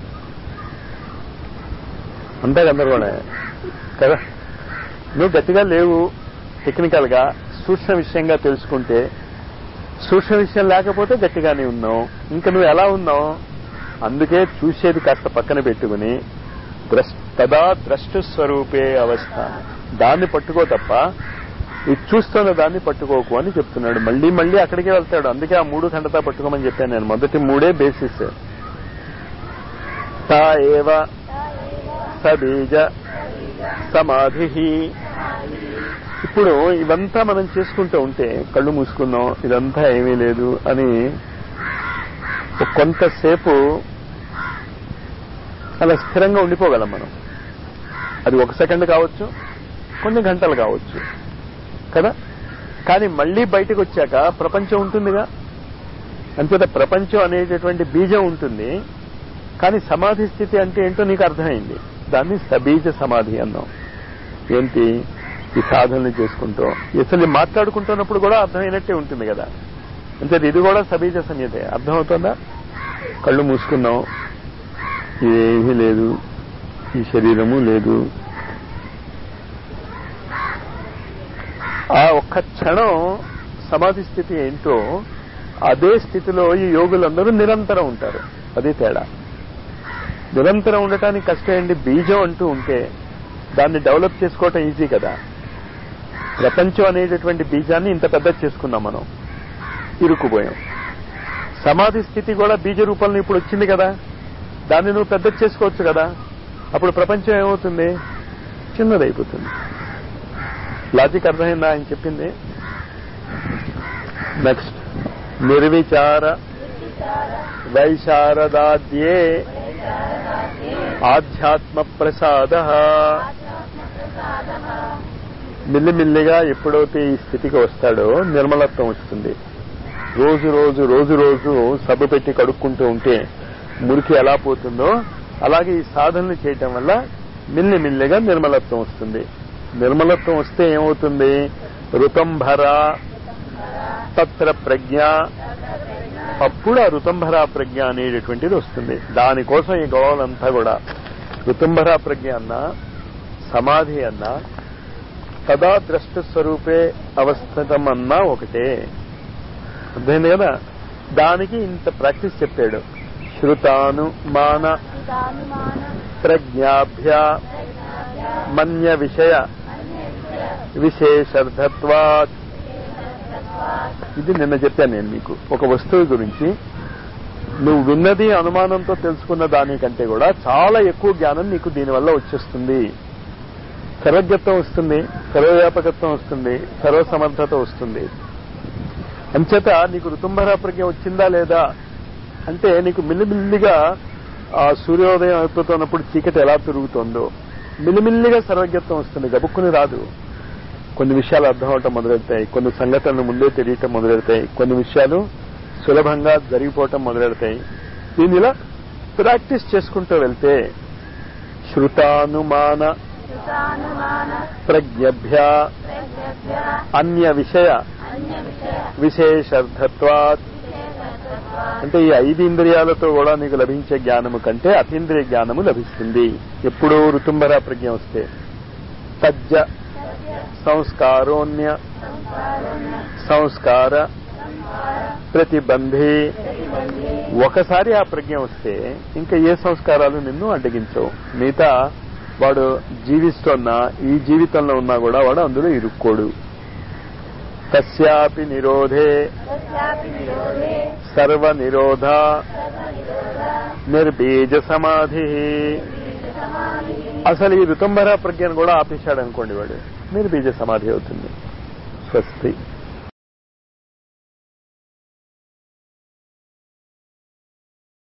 Speaker 1: అంతే గందరగోళమే కదా నువ్వు గట్టిగా లేవు టెక్నికల్ గా సూక్ష్మ విషయంగా తెలుసుకుంటే సూక్ష్మ విషయం లేకపోతే గట్టిగానే ఉన్నావు ఇంకా నువ్వు ఎలా ఉన్నావు అందుకే చూసేది కాస్త పక్కన పెట్టుకుని ద్రష్ తదా ద్రష్టు స్వరూపే అవస్థ దాన్ని పట్టుకో తప్ప ఇది చూస్తున్న దాన్ని పట్టుకోకు అని చెప్తున్నాడు మళ్ళీ మళ్ళీ అక్కడికే వెళ్తాడు అందుకే ఆ మూడు ఖండతా పట్టుకోమని చెప్పాను నేను మొదటి మూడే బేసిస్ తా ఏవ సబీజ సమాధి ఇప్పుడు ఇవంతా మనం చేసుకుంటూ ఉంటే కళ్ళు మూసుకున్నాం ఇదంతా ఏమీ లేదు అని ఒక కొంతసేపు అలా స్థిరంగా ఉండిపోగలం మనం అది ఒక సెకండ్ కావచ్చు కొన్ని గంటలు కావచ్చు కదా కానీ మళ్ళీ బయటకు వచ్చాక ప్రపంచం ఉంటుందిగా అంతేత ప్రపంచం అనేటటువంటి బీజం ఉంటుంది కానీ సమాధి స్థితి అంటే ఏంటో నీకు అర్థమైంది దాన్ని సబీజ సమాధి అన్నాం ఏంటి ఈ సాధనలు చేసుకుంటూ అసలు మాట్లాడుకుంటున్నప్పుడు కూడా అర్థమైనట్టే ఉంటుంది కదా అంటే ఇది కూడా సబీజ సంయతే అర్థమవుతుందా కళ్ళు మూసుకున్నాం ఏమీ లేదు ఈ శరీరము లేదు ఆ ఒక్క క్షణం సమాధి స్థితి ఏంటో అదే స్థితిలో ఈ యోగులందరూ నిరంతరం ఉంటారు అదే తేడా నిరంతరం ఉండటానికి కష్టం ఏంటి బీజం అంటూ ఉంటే దాన్ని డెవలప్ చేసుకోవటం ఈజీ కదా ప్రపంచం అనేటటువంటి బీజాన్ని ఇంత పెద్ద చేసుకున్నాం మనం ఇరుక్కుపోయాం సమాధి స్థితి కూడా బీజ రూపంలో ఇప్పుడు వచ్చింది కదా దాన్ని నువ్వు పెద్ద చేసుకోవచ్చు కదా అప్పుడు ప్రపంచం ఏమవుతుంది చిన్నదైపోతుంది లాజిక్ అర్థమైందా ఆయన చెప్పింది నెక్స్ట్ నిర్విచార వైశారదాద్యే ఆధ్యాత్మ ప్రసాద మిల్లిమిల్లిగా ఎప్పుడైతే ఈ స్థితికి వస్తాడో నిర్మలత్వం వస్తుంది రోజు రోజు రోజు రోజు సబ్బు పెట్టి కడుక్కుంటూ ఉంటే మురికి ఎలా పోతుందో అలాగే ఈ సాధనలు చేయటం వల్ల మిల్లిమిల్లిగా నిర్మలత్వం వస్తుంది నిర్మలత్వం వస్తే ఏమవుతుంది ఋతంభర తత్ర ప్రజ్ఞ అప్పుడు ఆ ఋతంభర ప్రజ్ఞ అనేటటువంటిది వస్తుంది దానికోసం ఈ గొడవలంతా కూడా ఋతంభర ప్రజ్ఞ అన్నా సమాధి అన్నా సదా ద్రష్ట స్వరూపే అవస్థితం అన్నా ఒకటే అర్థమైంది కదా దానికి ఇంత ప్రాక్టీస్ చెప్పాడు శ్రుతానుమాన
Speaker 2: చిదానుమాన
Speaker 1: ప్రజ్ఞాభ్య మన్య విషయ విశేషర్థత్వాత్ ఇది నిన్న చెప్పాను నేను మీకు ఒక వస్తువు గురించి నువ్వు విన్నది అనుమానంతో తెలుసుకున్న దానికంటే కూడా చాలా ఎక్కువ జ్ఞానం నీకు దీనివల్ల వచ్చేస్తుంది సర్వజ్ఞత్వం వస్తుంది సర్వవ్యాపకత్వం వస్తుంది సర్వసమర్థత వస్తుంది అంచేత నీకు ఋతుంభర ప్రజ్ఞ వచ్చిందా లేదా అంటే నీకు మిల్లిమిల్లిగా ఆ సూర్యోదయం అయిపోతున్నప్పుడు చీకటి ఎలా తిరుగుతుందో మిల్లిమిల్లిగా సర్వజ్ఞత్వం వస్తుంది గబుక్కుని రాదు కొన్ని విషయాలు అర్థం అవటం మొదలెడతాయి కొన్ని సంఘటనలు ముందే తెలియటం మొదలెడతాయి కొన్ని విషయాలు సులభంగా జరిగిపోవటం మొదలెడతాయి దీని ఇలా ప్రాక్టీస్ చేసుకుంటూ వెళ్తే శ్రుతానుమాన
Speaker 2: చిదానుమాన
Speaker 1: ప్రజ్ఞభ్య
Speaker 2: ప్రజ్ఞభ్య
Speaker 1: అన్య విషయ
Speaker 2: అన్య విషయ
Speaker 1: విశేషర్థత్వాత్
Speaker 2: విశేషత్వాత్
Speaker 1: అంటే ఈ ఐదు ఇంద్రియాలతో కూడా నీకు లభించే జ్ఞానము కంటే అతీంద్రియ జ్ఞానము లభిస్తుంది ఎప్పుడూ ఋతుంబర ప్రజ్ఞ వస్తే తజ్జ
Speaker 2: సత్య
Speaker 1: సంస్కారోన్య
Speaker 2: సంస్కారోన్య
Speaker 1: సంస్కార
Speaker 2: సంస్కార
Speaker 1: ప్రతిబంధి
Speaker 2: ప్రతిబంధి
Speaker 1: ఒకసారి ఆ ప్రజ్ఞ వస్తే ఇంకా ఏ సంస్కారాలు నిన్ను అడ్డగించవు మిగతా వాడు జీవిస్తున్నా ఈ జీవితంలో ఉన్నా కూడా వాడు అందులో ఇరుక్కోడు తస్యాపి నిరోధే
Speaker 2: తస్యాపి నిరోధే
Speaker 1: సర్వ నిరోధ
Speaker 2: సర్వనిరోధ
Speaker 1: నిర్బీజ సమాధి
Speaker 2: సమాధి
Speaker 1: అసలు ఈ ఋతంబర ప్రజ్ఞను కూడా ఆపేశాడు అనుకోండి వాడు నిర్బీజ సమాధి అవుతుంది స్వస్తి